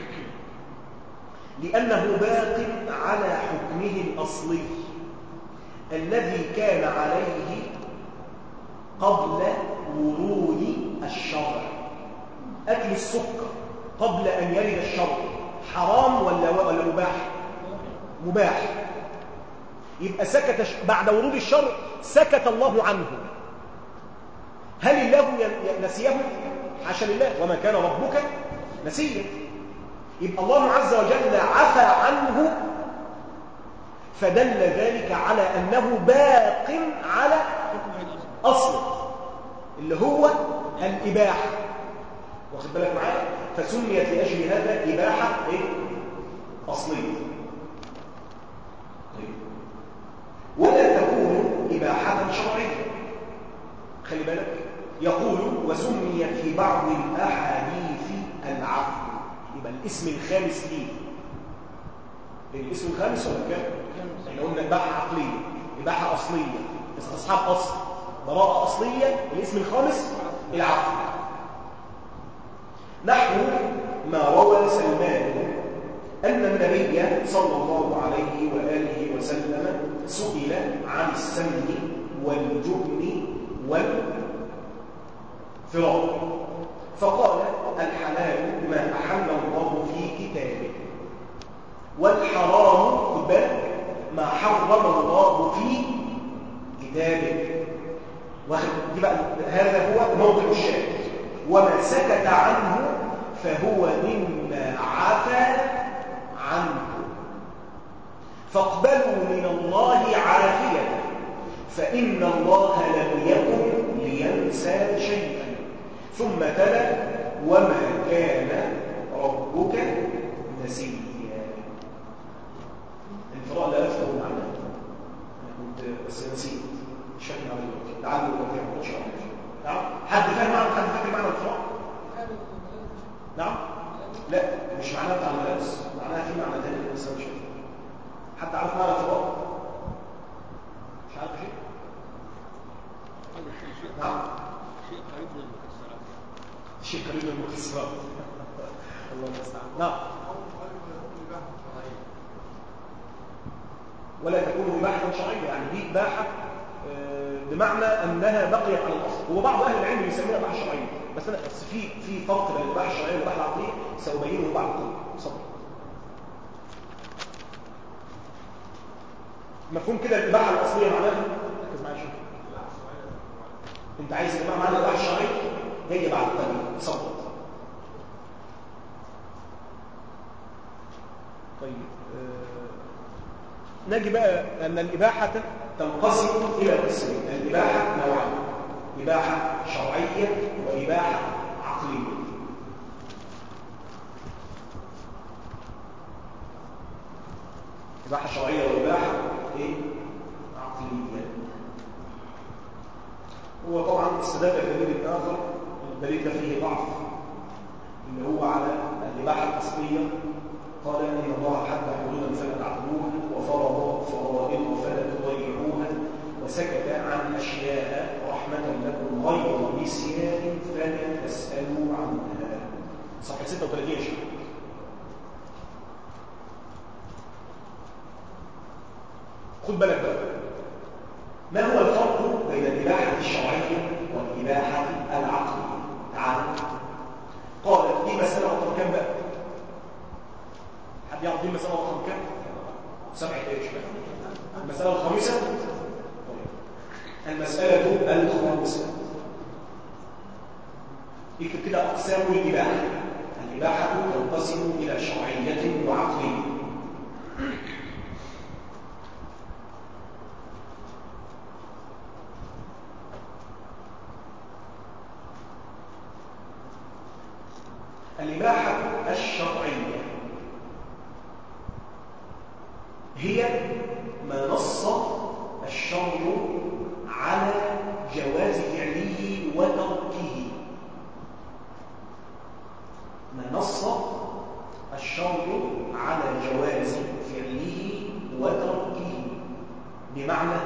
لأنه باق على حكمه الأصلي الذي كان عليه قبل ورود الشرع أكل السكر قبل أن يرد الشرع حرام ولا ولا مباح مباح يبقى سكت بعد ورود الشرع سكت الله عنه هل الله نسيه حاشا لله وما كان ربك نسيا يبقى الله عز وجل عفى عنه فدل ذلك على أنه باق على أصله اللي هو الإباحة واخد بالك معايا فسميت لأجل هذا إباحة إيه؟ أصلية طيب. ولا تكون إباحة شرعية خلي بالك يقول وسميت في بعض الأحاديث العفو يبقى الاسم الخامس ليه الاسم الخامس ولا كام؟ احنا قلنا إباحة عقلية إباحة أصلية استصحاب أصل براءة أصلية الاسم الخامس العفو نحو ما روى سلمان أن النبي صلى الله عليه وآله وسلم سئل عن السمن والجبن والفرار فقال الحلال ما أحل الله في كتابه والحرام خد بالك ما حرم الله في كتابه دي بقى هذا هو موضع الشاهد وما سكت عنه فهو مما عفى عنه فاقبلوا من الله عافية فإن الله لم يكن لينسى شيئا ثم تلا وما كان ربك نسيا الفراء لا يفهم معناه انا كنت بس نسيت مش فاكر معنى دلوقتي لعله لو فاهم ان شاء الله نعم حد فاهم معنى حد فاكر معنى الفراء نعم لا مش معناه بتاع الملابس معناها في معنى تاني بس انا مش فاهم حد عارف معنى الفراء مش عارف شيء نعم شيء قريب من المكسرات شيء قريب من المكسرات الله المستعان نعم ولا تكون إباحة شرعية يعني دي إباحة بمعنى أنها بقيت على الأصل هو بعض أهل العلم يسميها إباحة شرعية بس أنا بس في في فرق بين الإباحة الشرعية والإباحة العقلية سأبينه بعد قليل صبر مفهوم كده الإباحة الأصلية معناها ركز معايا شوف أنت عايز تبقى معنى الإباحة الشرعية هي بعد قليل صبر طيب آه نجي بقى أن الإباحة تنقسم إلى قسمين الإباحة نوعان إباحة شرعية وإباحة عقلية إباحة شرعية وإباحة إيه؟ عقلية هو طبعا استدل الدليل الآخر الدليل ده فيه ضعف اللي هو على الإباحة الأصلية قال إن الله حد حدودا فلا تعتدوها وفرض فرائض فلا تضيعوها وسكت عن أشياء رحمة لكم غير نسيان فلا تسألوا عنها صفحة 36 يا شيخ خد بالك بقى ما هو الفرق بين الإباحة الشرعية والإباحة العقلية تعال قال دي مسألة رقم كام بقى حد يعرف دي المسألة رقم كام سبعة ايش بقى المسألة الخامسة طيب. المسألة الخامسة اكتب كده أقسام الإباحة الإباحة تنقسم إلى شرعية وعقلية الإباحة الشرعية هي ما نص الشرع على جواز فعله وتركه ما نص الشرع على جواز فعله وتركه بمعنى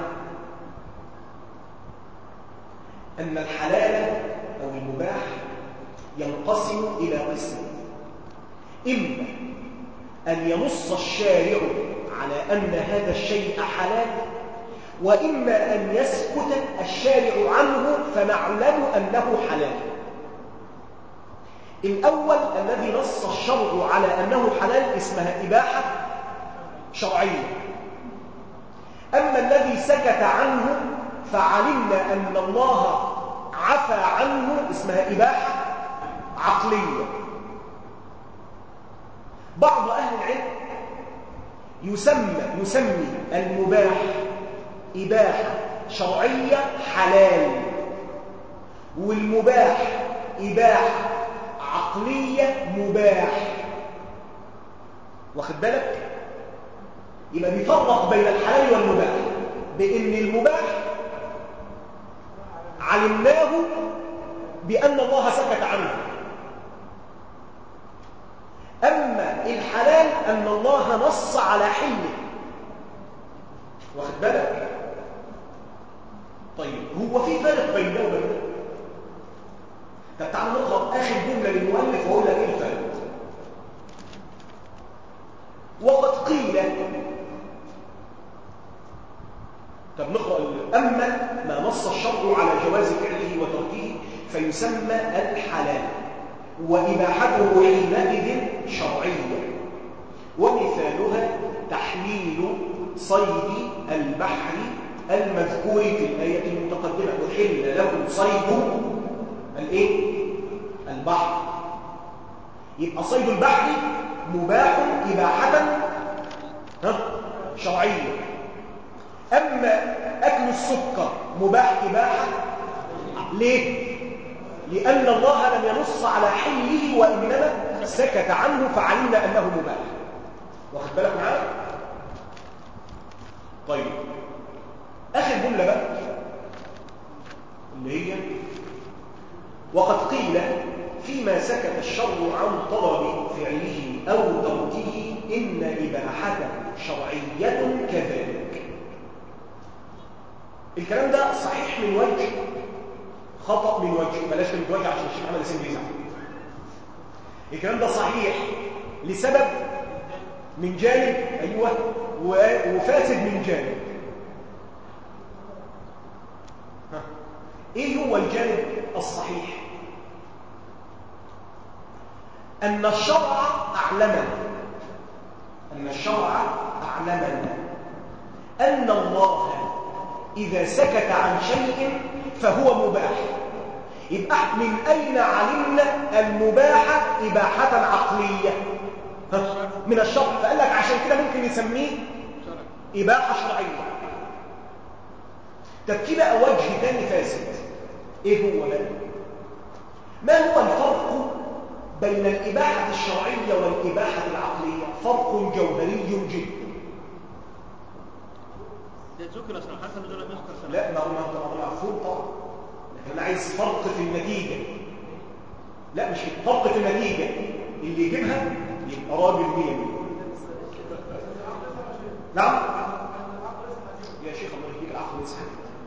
أن الحلال أو المباح ينقسم إلى قسم إما أن ينص الشارع على أن هذا الشيء حلال وإما أن يسكت الشارع عنه فنعلم أنه حلال الأول الذي نص الشرع على أنه حلال اسمها إباحة شرعية أما الذي سكت عنه فعلمنا أن الله عفى عنه اسمها إباحة عقلية بعض أهل العلم يسمى يسمي المباح إباحة شرعية حلال والمباح إباحة عقلية مباح واخد بالك يبقى بيفرق بين الحلال والمباح بأن المباح علمناه بأن الله سكت عنه أما الحلال أن الله نص على حله واخد بالك طيب هو في فرق بين ده وبين ده طب تعالوا نقرأ آخر جملة للمؤلف وأقول لك إيه الفرق وقد قيل طب نقرأ أما ما نص الشرع على جواز فعله وتركه فيسمى الحلال وإباحته حينئذ شرعية ومثالها تحليل صيد البحر المذكور في الآية المتقدمة أحل لكم صيد الايه البحر يبقى صيد البحر مباح إباحة ها شرعية أما أكل السكر مباح إباحة ليه؟ لأن الله لم ينص على حله وإنما سكت عنه فعلمنا أنه مباح واخد بالك معايا؟ طيب آخر جملة بقى اللي هي وقد قيل فيما سكت الشر عن طلب فعله أو تركه إن إباحته شرعية كذلك الكلام ده صحيح من وجه خطأ من وجه بلاش من وجه عشان الشيخ محمد ياسين بيزعل الكلام ده صحيح لسبب من جانب أيوة وفاسد من جانب ها. ايه هو الجانب الصحيح ان الشرع اعلمنا ان الشرع اعلمنا ان الله اذا سكت عن شيء فهو مباح يبقى من اين علمنا المباح اباحه عقليه ها؟ من الشرع فقال لك عشان كده ممكن نسميه اباحه شرعيه طب في بقى وجه تاني فاسد ايه هو بقى ما هو الفرق بين الإباحة الشرعية والإباحة العقلية فرق جوهري جدا ده ذكر عشان حسن دول يذكر سنة لا ما هو ما هو مفهوم طبعا لكن انا عايز فرق في النتيجة لا مش فرق في النتيجة اللي يجيبها يبقى راجل مية مية نعم يا شيخ الله يهديك العقل يسحب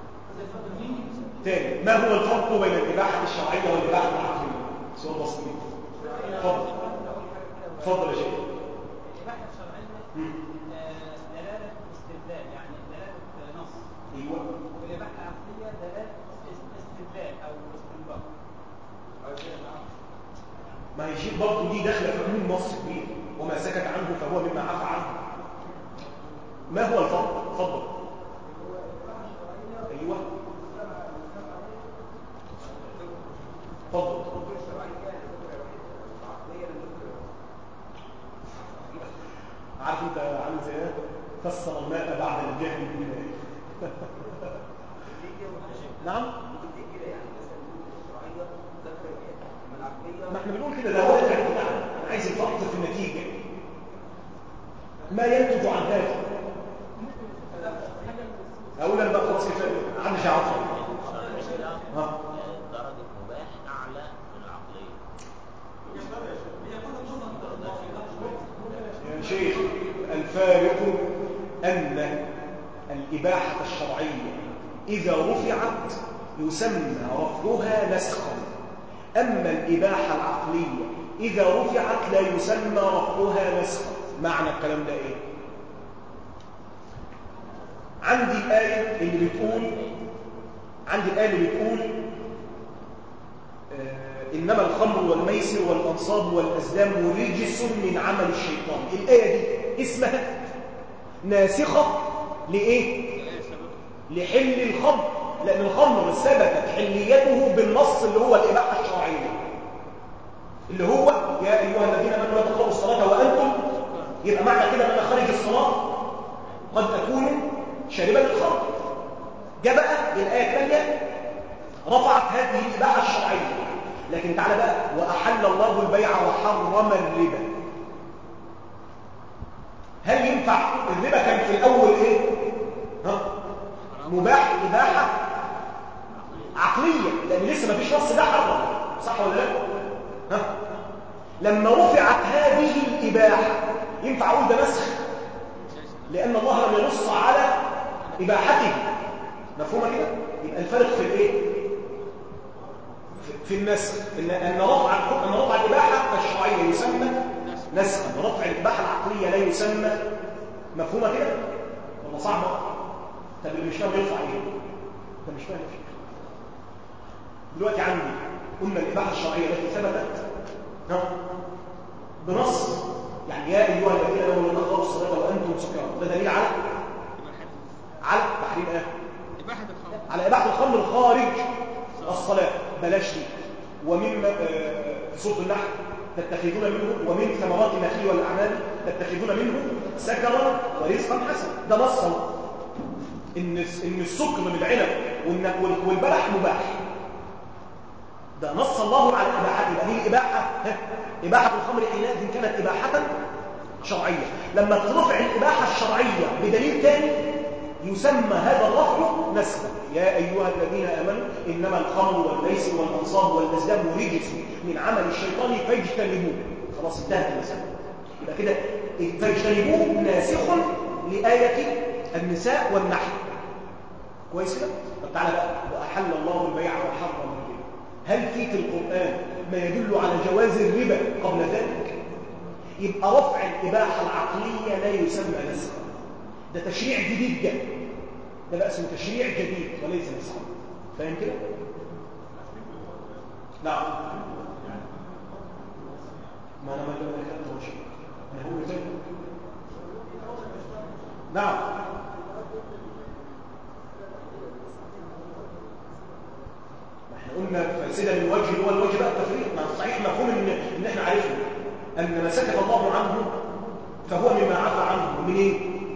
تاني ما هو الفرق بين الإباحة الشرعية والإباحة العقلية سؤال بسيط اتفضل اتفضل يا شيخ الإباحة الشرعية مم. آه، دلالة استدلال يعني دلالة نص ايوه والإباحة العقلية دلالة است- استدلال أو استنباط ما هي شيء برضه دي داخله في عموم نص كبير وما سكت عنه فهو مما عفى عنه ما هو الفرق اتفضل ايوه اتفضل عارف انت عامل زي ايه فسر الماء بعد الجهل بالماء نعم ما احنا بنقول كده ده هو الاعتداء انا عايز الفرق في النتيجه ما ينتج عن هذا اقول انا بقى خلاص كفايه محدش يعرفها الشرعية ها درجة مباح أعلى من العقلية يا شيخ الفارق أن الإباحة الشرعية إذا رفعت يسمى رفعها نسخا أما الإباحة العقلية إذا رفعت لا يسمى رفعها نسخا معنى الكلام ده إيه؟ عندي الآية اللي بتقول عندي الآية اللي بتقول آه، إنما الخمر والميسر والأنصاب والأزلام رجس من عمل الشيطان الآية دي اسمها ناسخة لإيه؟ لحل الخمر لأن الخمر ثبتت حليته بالنص اللي هو الإباحة الشرعية اللي هو يا أيها الذين آمنوا لا تقربوا الصلاة وأنتم يبقى معنى كده أن أنا خارج الصلاة قد أكون شاربا للخمر جاء بقى الآية الثانية رفعت هذه الإباحة الشرعية لكن تعالى بقى وأحل الله البيع وحرم الربا هل ينفع الربا كان في الأول إيه؟ ها؟ مباح إباحة عقلية لأن لسه ما فيش نص ده حرم صح ولا لا؟ ها؟ لما رفعت هذه الإباحة ينفع أقول ده نسخ لأن الله لم ينص على إباحته مفهومة كده؟ يبقى الفرق في الإيه؟ في- في النسخ إن, أن رفع الحكم أن رفع الإباحة الشرعية يسمى نسخا رفع الإباحة العقلية لا يسمى مفهومة كده؟ ولا صعبة؟ طب اللي مش فاهم يرفع إيه؟ ده مش فاهم يا شيخ. دلوقتي عندي قلنا الإباحة الشرعية التي ثبتت ها؟ بنص يعني يا أيها الذين آمنوا لا تقربوا الصلاة وأنتم سكارى ده دليل على على تحريم إيه؟ إباحة الخمر على إباحة الخمر خارج الصلاة بلاش دي ومما آه، في سورة النحل تتخذون منه ومن ثمرات النخيل والأعناب تتخذون منه سكرا ورزقا حسنا ده نص أهو. إن إن السكر من العنب والن- وال- والبلح مباح ده نص الله على إباحته يبقى هي إباحة ها؟ إباحة الخمر حينئذ كانت إباحة شرعية لما ترفع الإباحة الشرعية بدليل ثاني يسمى هذا الرفع نسخا يا أيها الذين آمنوا إنما الخمر والميسر والأنصاب والأزلام رجس من عمل الشيطان فاجتنبوه خلاص انتهت المسألة يبقى كده فاجتنبوه ناسخ لآية النساء والنحل كويس كده؟ طب تعالى بقى وأحل الله البيع وحرم الربا هل في في القرآن ما يدل على جواز الربا قبل ذلك؟ يبقى رفع الإباحة العقلية لا يسمى نسخا ده تشريع جديد جاء ده بقى اسمه تشريع جديد وليس نسخا فاهم كده؟ نعم ما انا ما انا كتبت وشيء انا هو كده نعم ما احنا قلنا فاسده من وجه اللي هو الوجه بقى التفريق ما صحيح مفهوم ان ان احنا عرفنا ان ما سكت الله عنه فهو مما عفى عنه من ايه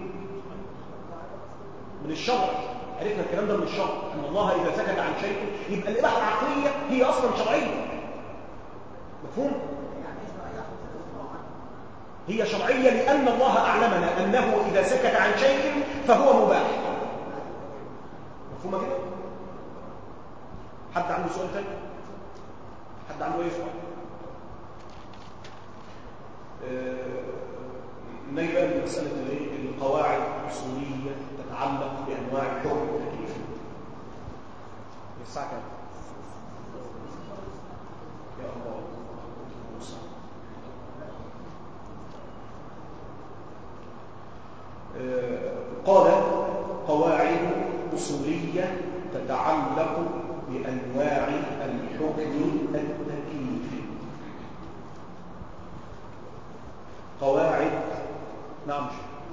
من الشرع عرفنا الكلام ده من الشرع ان الله اذا سكت عن شيء يبقى الاباحه العقليه هي اصلا شرعيه مفهوم هي شرعيه لان الله اعلمنا انه اذا سكت عن شيء فهو مباح مفهومه كده حد عنده سؤال تاني حد عنده اي سؤال نيجي بقى لمساله الايه القواعد الاصوليه تتعلق بانواع الحكم والتكليف الساعه كام يا الله آه، قال قواعد أصولية تتعلق بأنواع الحكم التكليفي قواعد نعم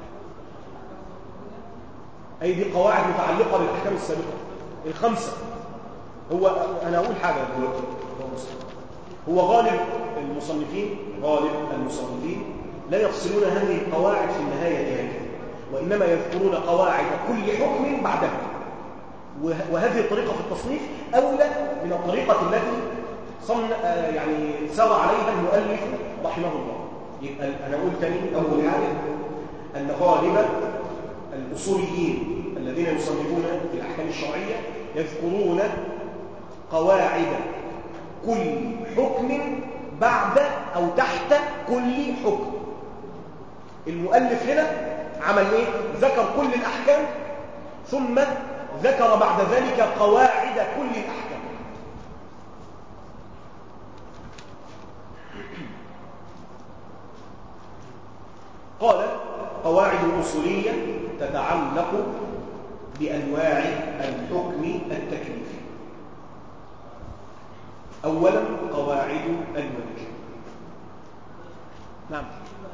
أي دي قواعد متعلقة بالأحكام السابقة الخمسة هو أنا أقول حاجة دلوقتي هو غالب المصنفين غالب المصنفين لا يفصلون هذه القواعد في النهاية هكذا وإنما يذكرون قواعد كل حكم بعدها وه- وهذه الطريقة في التصنيف أولى من الطريقة التي صن آه، يعني سار عليها المؤلف رحمه الله يبقى أنا أقول تاني أول حاجة أن غالب الأصوليين الذين يصنفون في الأحكام الشرعية يذكرون قواعد كل حكم بعد أو تحت كل حكم المؤلف هنا عمل ايه ذكر كل الأحكام ثم ذكر بعد ذلك قواعد كل الأحكام قال قواعد أصولية تتعلق بأنواع الحكم التكليفي أولا قواعد الوجه نعم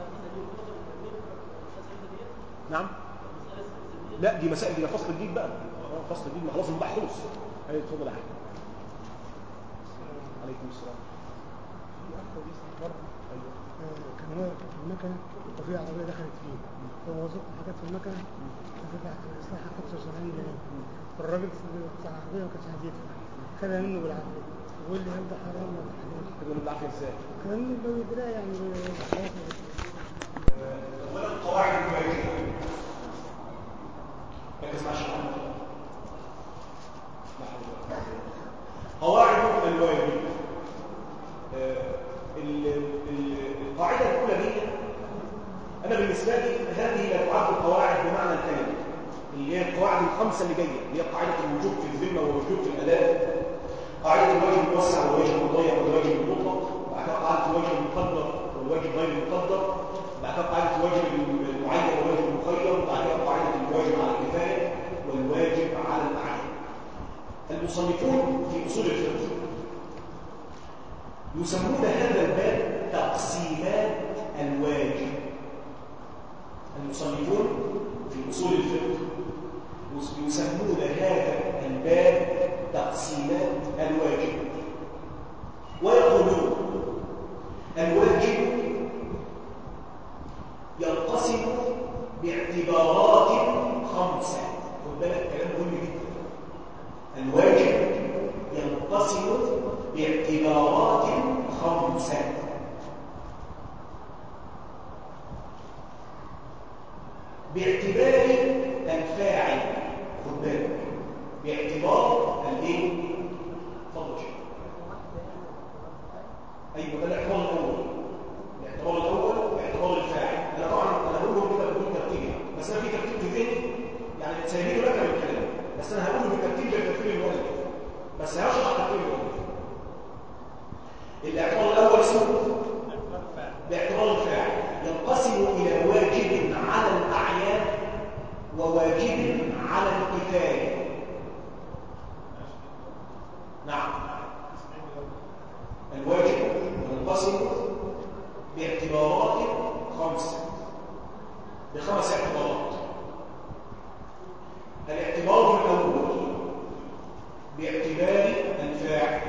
نعم لا دي مسائل دي فصل جديد بقى آه، فصل جديد ما خلاص المحروس ايوه اتفضل يا حاج عليكم السلام ايوه كان هو في المكنة وفي عربية دخلت فيه هو وظيفة حاجات في المكنة فتحت إصلاحها 75 جنيه والراجل بتاع العربية ما كانش عايز يدفع خدها منه بالعافية بيقول لي هل ده حرام ولا حلال؟ تقول بالعافيه ازاي كان بالدراع يعني اولا قواعد الواجب ركز معايا شويه لا حول ولا قوة إلا بالله. قواعد الواجب آه، ال- ال- القاعده الاولى دي انا بالنسبه لي هذه لا تعد قواعد بمعنى الكلمه اللي هي القواعد الخمسه اللي جايه اللي هي قاعده الوجوب في الذمه والوجوب في الاداء قاعده الواجب الموسع والواجب المضيق والواجب المطلق بعد كده قاعده الواجب المقدر والواجب غير المقدر بعد كده قاعده الواجب المعين والواجب المخير بعد كده قاعده الواجب على الكفايه والواجب على الاعيان المصنفون في اصول الفقه يسمون هذا الباب تقسيمات الواجب المصنفون في اصول الفقه يسمون هذا الباب تقسيمات الواجب ويقولون الواجب ينقسم باعتبارات خمسة خد بالك كلام مهم جدا الواجب ينقسم باعتبارات خمسة باعتبار الفاعل خد بالك باعتبار الايه اتفضل يا شيخ. ايوه ده الاعتبار الاول الاعتبار الاول باعتبار الفاعل انا طبعا انا هقوله كده بدون ترتيب بس انا في ترتيب في ذهني يعني سايبينه لك من الكلام بس انا هقوله بالترتيب زي ترتيب المؤلف بس هشرح ترتيب المؤلف الاعتبار الاول اسمه باعتبار الفاعل ينقسم الى واجب على الاعيان وواجب على الكفايه نعم الواجب ينقسم باعتبارات خمسه بخمس اعتبارات الاعتبار الاول باعتبار الفاعل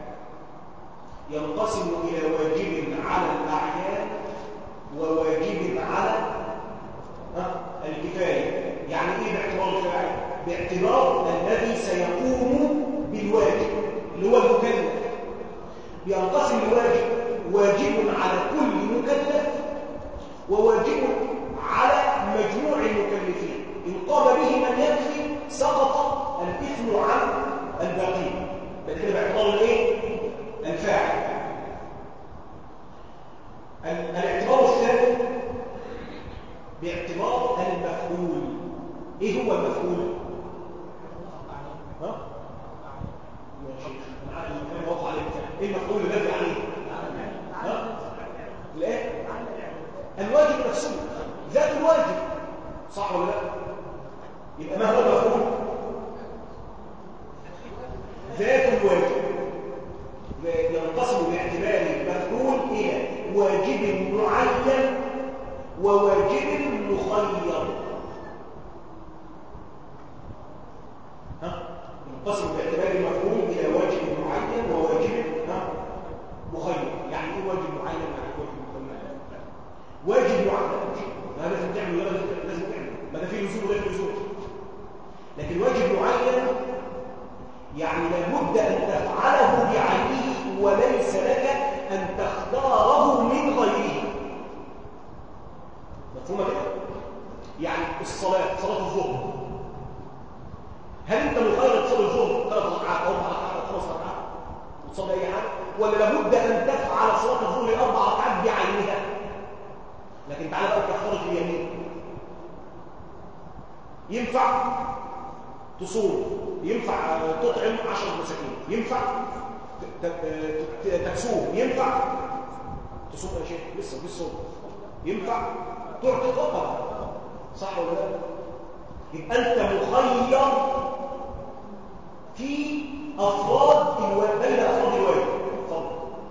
ينقسم إلى واجب على الأعيان وواجب على ها، الكفاية يعني إيه باعتبار الفاعل؟ باعتبار الذي سيقوم بالواجب اللي هو المكلف بينقسم الواجب واجب على كل مكلف وواجب على مجموع المكلفين إن قام به من يكفي سقط الإثم عن الباقين ده كده باعتبار الايه؟ الفاعل ايه هو المفعول ها ماشي انا عارف ان كان واقع عليه ايه المفعول الذي عليه ها لا الواجب نفسه ذات الواجب صح ولا لا يبقى ما هو المفعول ذات الواجب ينقسم باعتبار المفعول الى واجب معين وواجب مخير ها ينقسم باعتبار المفعول الى واجب معين وواجب ها مخير يعني ايه واجب معين يعني ايه واجب مخير واجب معين ما لازم تعمل ولا لازم لازم تعمل ما ده فيه لزوم ولا فيه لزوم لكن واجب معين يعني لابد ان تفعله بعينه وليس لك ان تختاره من غيره مفهومه كده يعني الصلاه صلاه الظهر هل انت مخير تصلي الظهر ثلاث ركعات او اربع ركعات او خمس ركعات وتصلي اي حاجه ولا لابد ان تفعل صلاه الظهر اربع ركعات بعينها لكن تعالى بقى كفاره اليمين ينفع تصوم ينفع تطعم 10 مساكين ينفع تكسوم ينفع تصوم يا شيخ لسه في الصوم ينفع تعطي فقط صح ولا لا يبقى انت مخير في افراد الواجب بين افراد الواجب اتفضل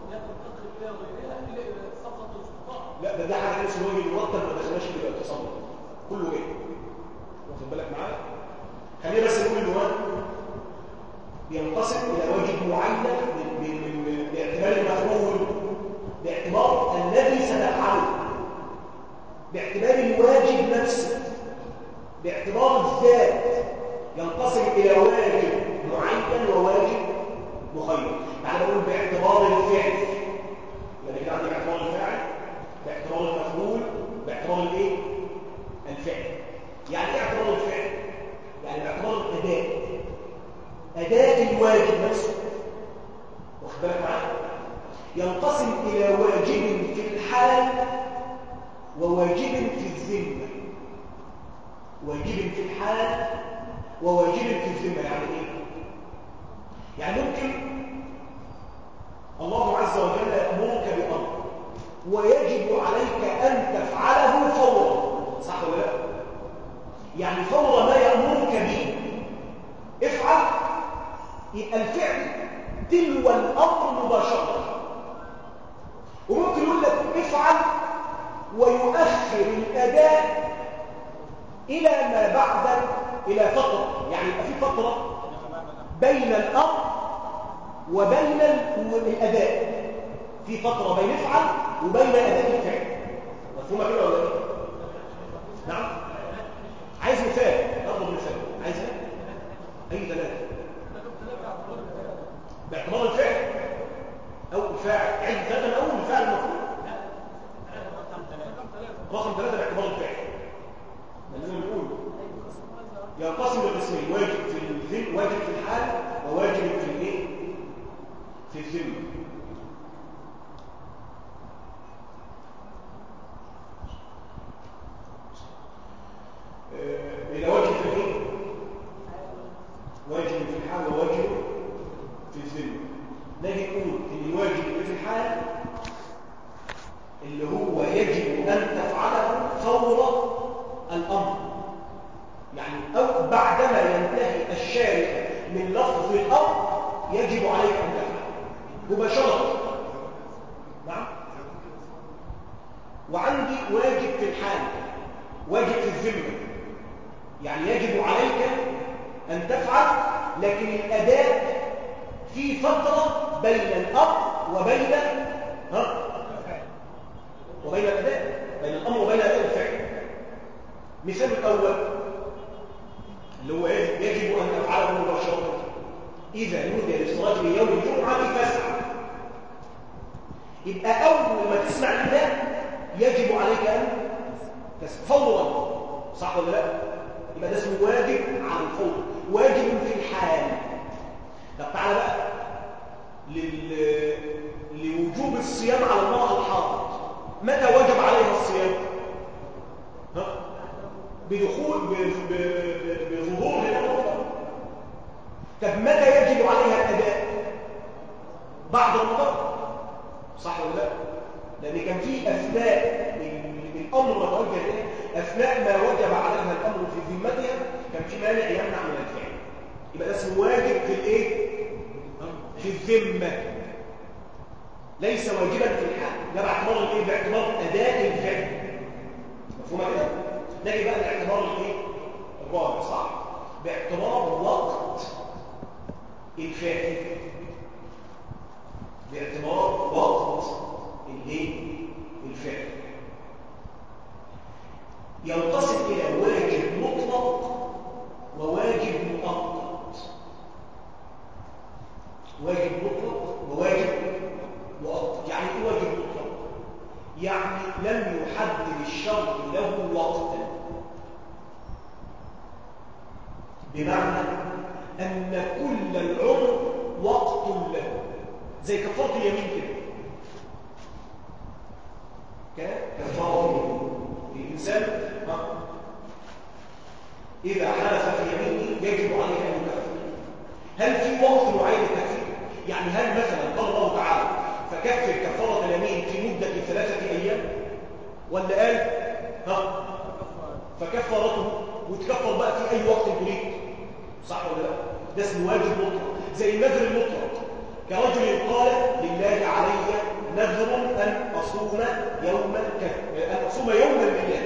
لا ده ده حاجه اسمه واجب مرتب ما دخلناش في الاتصال كله ايه واخد بالك معايا خلينا بس نقول ان هو بينقسم الى واجب معين باعتبار المفعول باعتبار الذي ستفعله باعتبار الواجب نفسه باعتبار الذات ينقسم الى واجب معين وواجب مخير تعالى نقول باعتبار الفعل يعني كده عندي باعتبار الفاعل باعتبار المفعول باعتبار الايه الفعل يعني ايه اعتبار الفعل يعني باعتبار الاداء اداء الواجب نفسه واخد بالك معايا ينقسم الى واجب في الحال وواجب في الذمه واجب في الحال وواجب في الذمه يعني ايه يعني ممكن الله عز وجل يامرك بامر ويجب عليك ان تفعله فورا صح ولا لا يعني فور ما يامرك به افعل يبقى الفعل تلو الامر مباشره وممكن يقول لك افعل ويؤخر الاداء الى ما بعد الى فتره يعني يبقى في فتره بين الامر وبين الاداء في فتره بين افعل وبين اداء الفعل مفهومه كده ولا ايه نعم عايز مثال اضرب مثال عايز ايه اي ثلاثه باعتبار الفعل او الفاعل عد ثلاثه من اول الفاعل المفروض رقم ثلاثه باعتبار الفعل لازم نقول ينقسم لقسمين واجب في الذم واجب في الحال وواجب في الايه في الذمه إلى واجب في الايه واجب في الحال وواجب في الذمه نجي نقول ان الواجب اللي في الحال اللي هو يجب ان تفعله فور الامر يعني او بعدما ينتهي الشارع من لفظ الامر يجب عليك ان تفعل مباشره نعم وعندي واجب في الحال واجب في الذمه يعني يجب عليك أن تفعل لكن الأداء في فترة بين الأمر وبين ها وبين الأداء بين الأمر وبين أداء الفعل مثال الأول اللي هو إيه؟ يجب أن تفعله مباشرة إذا نودي للصلاة من يوم الجمعة فاسعى يبقى أول ما تسمع النداء يجب عليك أن تسعى فورا صح ولا لا؟ يبقى ده اسمه واجب على الفور واجب في الحال طب تعالى بقى لل... لوجوب الصيام على المرأة الحاضر متى وجب عليها الصيام ها بدخول ب- ب- بظهور هلال رمضان طب متى يجب عليها الاداء بعد رمضان صح ولا لا لان كان في اثناء ال- الامر متوجه اليه اثناء ما وجب عليها الامر في ذمتها كان في مانع يمنع من الفعل يبقى ده اسمه واجب في الايه في الذمه ليس واجبا في الحال ده باعتبار الايه باعتبار اداء الفعل مفهومه كده نجي بقى لاعتبار الايه الرابع صح باعتبار وقت الفعل باعتبار وقت الايه الفعل ينقسم الى واجب مطلق وواجب مؤقت واجب مطلق وواجب مؤقت يعني ايه واجب مطلق يعني لم يحدد الشرط له وقتا بمعنى ان كل العمر وقت له زي كفاره اليمين كده كفاره اليمين الانسان ها اذا حلف في يمينه يجب عليه ان يكفر هل في وقت معين للتكفير يعني هل مثلا قال الله تعالى فكفر كفاره اليمين في مده ثلاثه ايام ولا قال ها فكفرته وتكفر بقى في اي وقت تريد صح ولا لا ده اسمه واجب مطلق زي النذر المطلق كرجل قال لله علي نذر ان اصوم يوم كذا ان اصوم يوما لله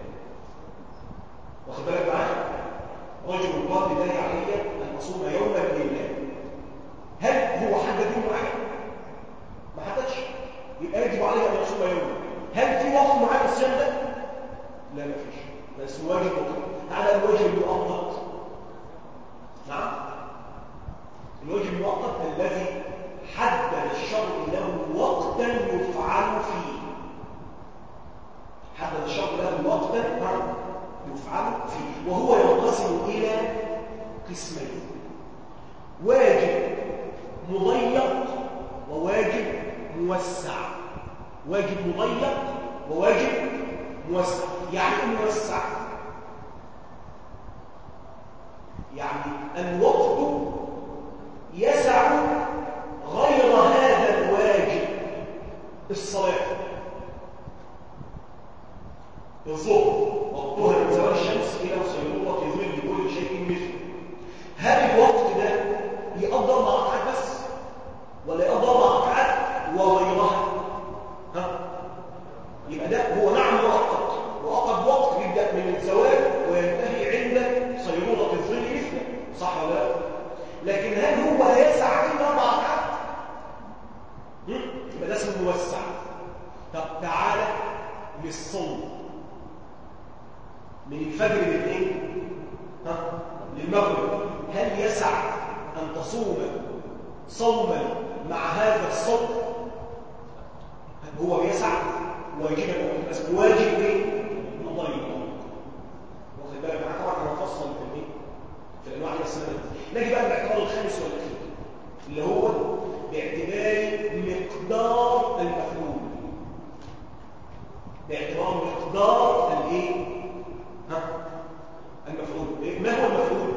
واخد بالك معايا رجل قال لله علي ان اصوم يوما لله هل هو حدد يوم معين ما حددش يبقى يجب عليه ان يصوم يوما هل في وقت معين الصيام ده لا ما فيش ده اسمه واجب مطلق على الواجب المؤقت نعم الواجب المؤقت الذي حدد الشرع له وقتا يفعل فيه حدد الشرع له وقتا يفعل فيه وهو ينقسم الى قسمين واجب مضيق وواجب موسع واجب مضيق وواجب موسع يعني ايه موسع يعني الوقت يسع غير هذا الواجب الصلاة الظهر وقتها من زوال الشمس إلى صيرورة ظل كل شيء مثله هل الوقت ده يقدر مع ركعات بس ولا يقدر مع ركعات وغيرها ها يبقى ده هو نعم مؤقت مؤقت وقت يبدأ من الزوال وينتهي عند صيرورة الظل مثله صح ولا لا لكن هل هو يسع إلا أربع ركعات يبقى ده اسمه موسع طب تعالى للصوم من الفجر للايه ها للمغرب هل يسع ان تصوم صوما مع هذا الصوم هو يسع واجبا بس واجب ايه مضيق واخد بالك معاك طبعا انا هفصل في الايه في الانواع الاسماء نجي بقى بالاعتبار الخامس والاخير اللي هو باعتبار مقدار المفعول باعتبار مقدار الايه ها المفعول إيه؟ ما هو المفعول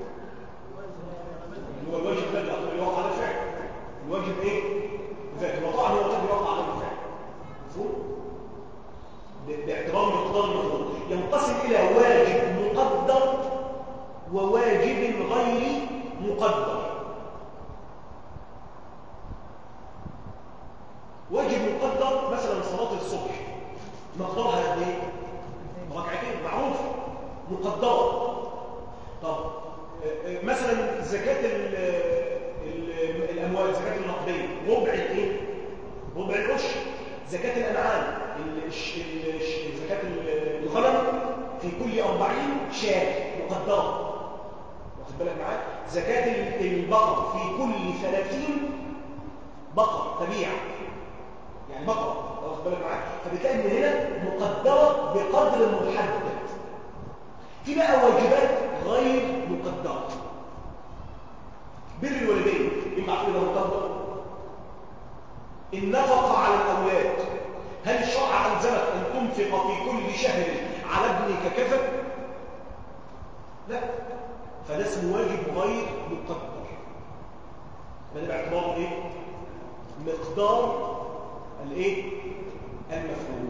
اللي هو الواجب الذي يقع يوقع على الفعل الواجب ايه ذات وطبعا هو الذي يوقع على الفعل مفهوم ب- باعتبار مقدار المفعول ينقسم الى واجب مقدر وواجب غير مقدر واجب مقدر مثلا صلاه الصبح مقدارها قد ايه ركعتين معروف مقدره طب آه، آه، مثلا زكاه ال- ال- الاموال زكاه النقديه ربع الايه ربع العشر زكاه الانعام ال- الش- ال- الش- زكاه ال- الغنم في كل 40 شاة مقدره واخد بالك معايا زكاه ال- البقر في كل 30 بقر تبيع يعني بقره واخد بالك معايا فبتلاقي ان هنا مقدره بقدر محدد في بقى واجبات غير مقدره بر الوالدين ينفع تقول ده مقدر النفقه على الاولاد هل الشرع الزمك ان تنفق في كل شهر على ابنك كذا لا فده اسمه واجب غير مقدر ده باعتباره ايه مقدار الايه المفعول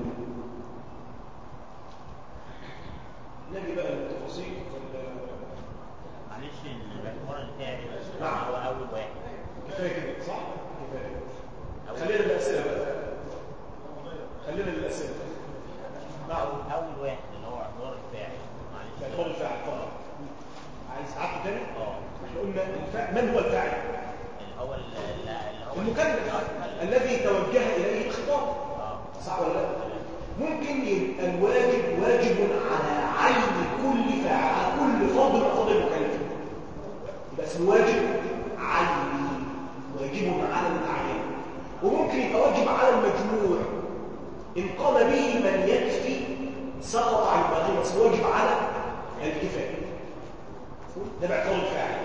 نجي بقى للتفاصيل معلش الاعتبار الفاعل نعم. هو اول واحد كفايه كده صح كفايه أول- خلينا للاسئله بقى خلينا للاسئله نعم أول, اول واحد اللي هو اعتبار الفاعل معلش باعتبار الفاعل طبعا عايز تعرف تاني اه احنا قلنا الفاعل من هو الفاعل اللي هو ال- ال- اللي هو المكلف المكلف. الذي توجه اليه الخطاب اه صح ولا لا ممكن يبقى الواجب واجب على عين كل فاعل على كل فرد من افراد المكلف يبقى اسمه واجب عيني واجب على الأعيان وممكن يبقى واجب على المجموع إن قام به من يكفي سقط عن الباقي بس واجب على الكفاية ده باعتبار الفاعل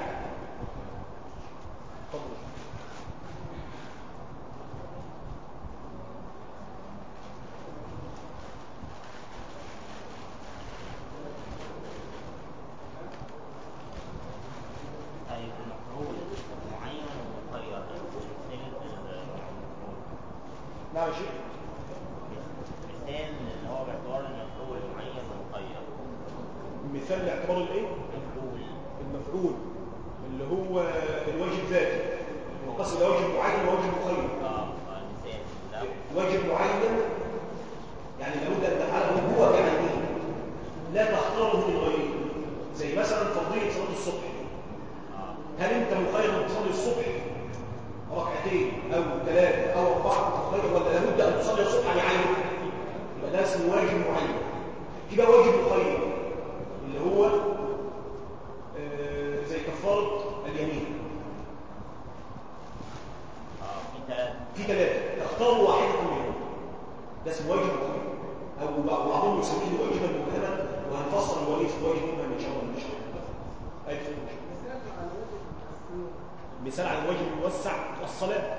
اتفضل طيب المفعول معين ومخير مثال المفعول نعم يا شيخ مثال اللي هو باعتبار المفعول معين ومخير مثال لاعتبار الايه مفعول المفعول اللي هو الواجب ذاتي وقصد إلى واجب معين وواجب مخير اه آه، مثال لا واجب معين يعني لابد ان تفعله هو بعينه لا تختاره من غيره زي مثلا فرضيه صلاه الصبح اه هل انت مخير ان تصلي الصبح ركعتين او ثلاثه او اربعه مخير ولا لابد ان تصلي الصبح بعينه يبقى ده اسمه واجب معين في بقى واجب مخير اللي هو آه، زي كفاره اليمين اه في ثلاث في ثلاثة تختار واحدة منهم ده اسمه واجب مهم أو بعض- بعضهم يسميه واجبا مبهما وهنفصل الولي في الواجب مبهم إن شاء الله إن شاء الله أي في مثال على الواجب الموسع الصلاة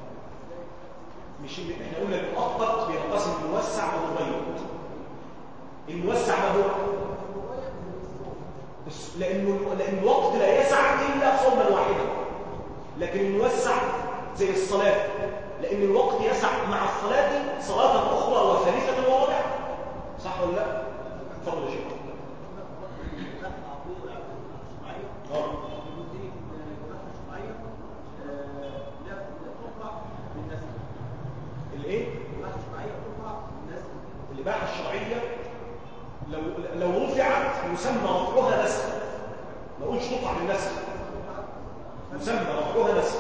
مش اللي احنا قلنا المؤقت بينقسم الموسع والمضيق الموسع ما هو بس لأنه لأن الوقت لا يسع إلا صوما واحدا لكن الموسع زي الصلاة لأن الوقت يسع مع الصلاة صلاة أخرى وثالثة ورابعة صح ولا لا؟ اتفضل يا شيخ اه الايه؟ الإباحة الشرعية لو لو رفعت يسمى رفعها نسخ ما اقولش تقع بالنسخ يسمى رفعها نسخ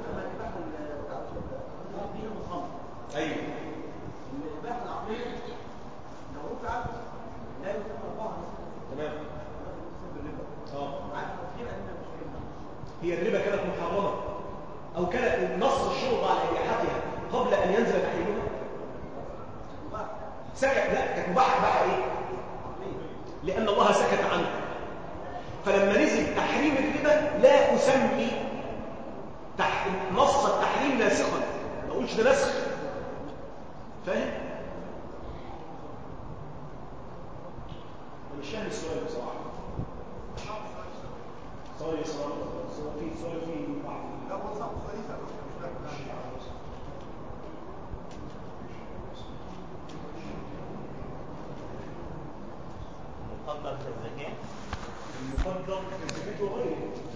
ايوه الإباحة العقلية لو رفعت لا يسمى الله تمام اه عارف كتير أنها مش كده هي الربا كانت محرمة أو كان نص الشرط على إباحتها قبل أن ينزل تحريمها سكت لا كانت مباحة بقى إيه لأن الله سكت عنه فلما نزل تحريم الربا لا أسمي تح... نص التحريم ناسخا ما أقولش ده نسخ فاهم؟ أنا مش فاهم السؤال بصراحة سؤال سؤال سؤال في سؤال في بعض مقدر في الزكاة المقدر في الزكاة وغيره